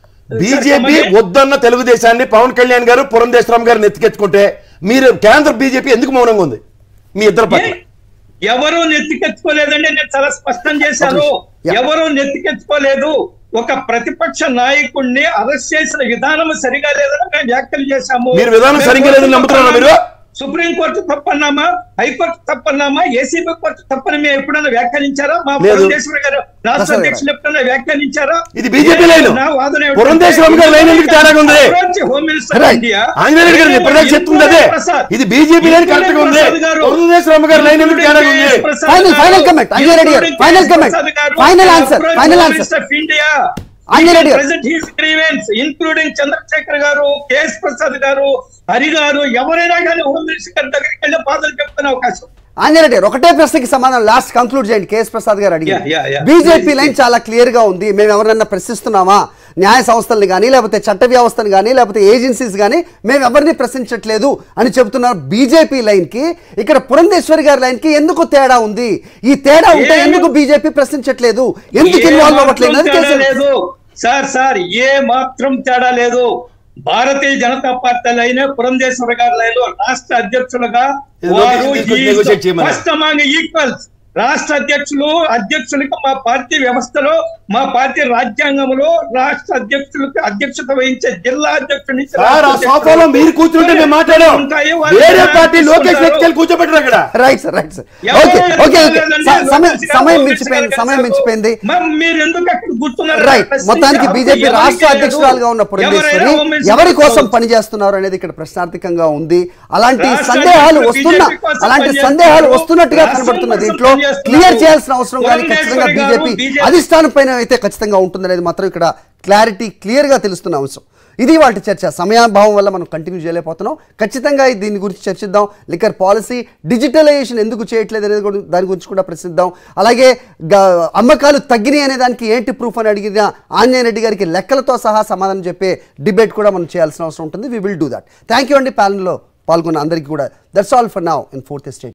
బీజేపీ వద్దన్న తెలుగుదేశాన్ని పవన్ కళ్యాణ్ గారు పురంధేశ్వరం గారు నెత్తికెత్తుకుంటే మీరు కేంద్ర బీజేపీ ఎందుకు మౌనంగా ఉంది మీ ఇద్దరు పట్ల ఏ- ఎవరు నెత్తికెత్తుకోలేదండి నేను చాలా స్పష్టం చేశాను Yeah. ఎవరు నెత్తికెత్తుకోలేదు ఒక ప్రతిపక్ష నాయకుడిని అరెస్ట్ చేసిన విధానం సరిగా లేదని మేము వ్యాఖ్యలు చేశాము మీరు విధానం సరిగ్గా లేదని నమ్ముతున్నారా మీరు? సుప్రీం కోర్టు తప్పన్నామా హైకోర్టు తప్పన్నామా ఏసీబీ కోర్టు తప్పని మేము ఎప్పుడైనా వ్యాఖ్యానించారా మా లేదు. పురంధేశ్వరి గారు రాష్ట్ర ప్రసాద్ గారు. అధ్యక్షులు ఎప్పుడైనా వ్యాఖ్యానించారా ఇది బీజేపీ లైన్. నా వాదన ఏమిటంటే- పురంధేశ్వరం గారి లైన్ ఎందుకు తేడాగా ఉంది? Approach home minister Right. India Anjaneya Reddy గారు ఇప్పటిదాకా చెప్తుంది అదే ప్రసాద్. ఇది బీజేపీ లైన్ కరెక్ట్ గా ఉంది ప్రసాద్ గారు. పురంధేశ్వరం గారి లైన్ ఎందుకు తేడాగా ఉంది Final- final comment. Anjay Reddy గారు. Final comment. Final answer. Final answer. India Anjay Reddy గారు. Present his grievance including Chandrasekhar గారు కేఎస్ ప్రసాద్ గారు హరి గారు ఎవరైనా కానీ హోమ్ మినిస్టర్ గారి దగ్గరికి వెళ్ళి బాధలు చెప్పుకునే అవకాశం ఆంజనేయ గారు ఒకటే ప్రశ్నకి సమాధానం లాస్ట్ కంక్లూడ్ చేయండి కేఎస్ ప్రసాద్ గారు అడిగి Yeah, yeah, yeah. BJP line చాలా క్లియర్ గా ఉంది మేము ఎవరన్నా ప్రశ్నిస్తున్నామా న్యాయ సంస్థల్ని కానీ లేకపోతే చట్ట వ్యవస్థను కానీ లేకపోతే ఏజెన్సీస్ కానీ మేము ఎవరిని ప్రశ్నించట్లేదు అని చెబుతున్నారు బీజేపీ లైన్ కి ఇక్కడ పురంధేశ్వరి గారి లైన్ కి ఎందుకు తేడా ఉంది ఈ తేడా ఉంటే ఏమి- ఎందుకు బీజేపీ ప్రశ్నించట్లేదు ఎందుకు ఏ ఇన్వాల్వ్ మాత్రం అవ్వట్లేదు అది తేడా కేసు లేదు సార్ సార్ ఏ మాత్రం తేడా లేదు భారతీయ జనతా పార్టీ లైన్ పురంధేశ్వర గారి లైన్ రాష్ట్ర అధ్యక్షులుగా ఇది వారు లోకేష్ తీసుకొచ్చి negotiate చేయమన్నారు. ఫస్ట్ అమాంగ్ ఈక్వల్స్ రాష్ట్ర అధ్యక్షులు అధ్యక్షులకు మా పార్టీ వ్యవస్థలో మా పార్టీ రాజ్యాంగంలో రాష్ట్ర అధ్యక్షులకు అధ్యక్షత వహించే జిల్లా అధ్యక్షుడి నుంచి సార్ ఆ రాష్ట్ర అధ్యక్షుడు సోఫాలో మీరు కూర్చుంటే మేము మాట్లాడాం ఉంటాయి, వాళ్ళు వేరే ఎలా పార్టీ లోకేష్ తీసుకుంటారో. వ్యక్తులు కూర్చోబెట్టరు అక్కడ రైట్ సార్ రైట్ సార్ ఎవరు ఓకే ఓకే ఓకే లేదండి, స- సమయం లోకేష్ గారు, సమయం లోకేష్ మించిపోయింది గారు సమయం కలిసారు. మించిపోయింది మరి మీరు ఎందుకు అక్కడ కూర్చున్నారు రైట్ ప్రశ్నించే మొత్తానికి హక్కు బీజేపీ ఎవరికి రాష్ట్ర లేదు? అధ్యక్షురాలుగా ఉన్న పురంధేశ్వరి ఎవరైనా హోమ్ మినిస్టర్ ఎవరి కోసం కావచ్చు. పనిచేస్తున్నారు అనేది ఇక్కడ ప్రశ్నార్థకంగా ఉంది అలాంటి రాష్ట్ర సందేహాలు అధ్యక్షులు వస్తున్నా BJP కోసం అలాంటి పనిచేస్తున్నారు. సందేహాలు వస్తున్నట్టుగా రాష్ట్రం కనబడుతున్న కోసం దీంట్లో పనిచేస్తున్నారు. క్లియర్ చేయాల్సిన అవసరం కానీ ఖచ్చితంగా పురంధేశ్వరి గారు బీజేపీ BJP అధిష్టానం పైన అయితే ఖచ్చితంగా ఉంటుందనేది మాత్రం ఇక్కడ క్లారిటీ క్లియర్ గా తెలుస్తున్న అంశం ఇది వాటి చర్చ సమయాభావం వల్ల మనం కంటిన్యూ చేయలేకపోతున్నాం ఖచ్చితంగా దీని గురించి చర్చిద్దాం లిక్కర్ పాలసీ డిజిటలైజేషన్ ఎందుకు చేయట్లేదు అనేది కూడా దాని గురించి కూడా ప్రశ్నిద్దాం అలాగే గ- అమ్మకాలు తగ్గినాయి అనే దానికి ఏంటి ప్రూఫ్ అని అడిగిన ఆంజనేయ రెడ్డి గారికి లెక్కలతో సహా సమాధానం చెప్పే డిబేట్ కూడా మనం చేయాల్సిన అవసరం ఉంటుంది we will do that thank you అండి ప్యానల్లో పాల్గొన్న అందరికీ కూడా that's all for now in fourth state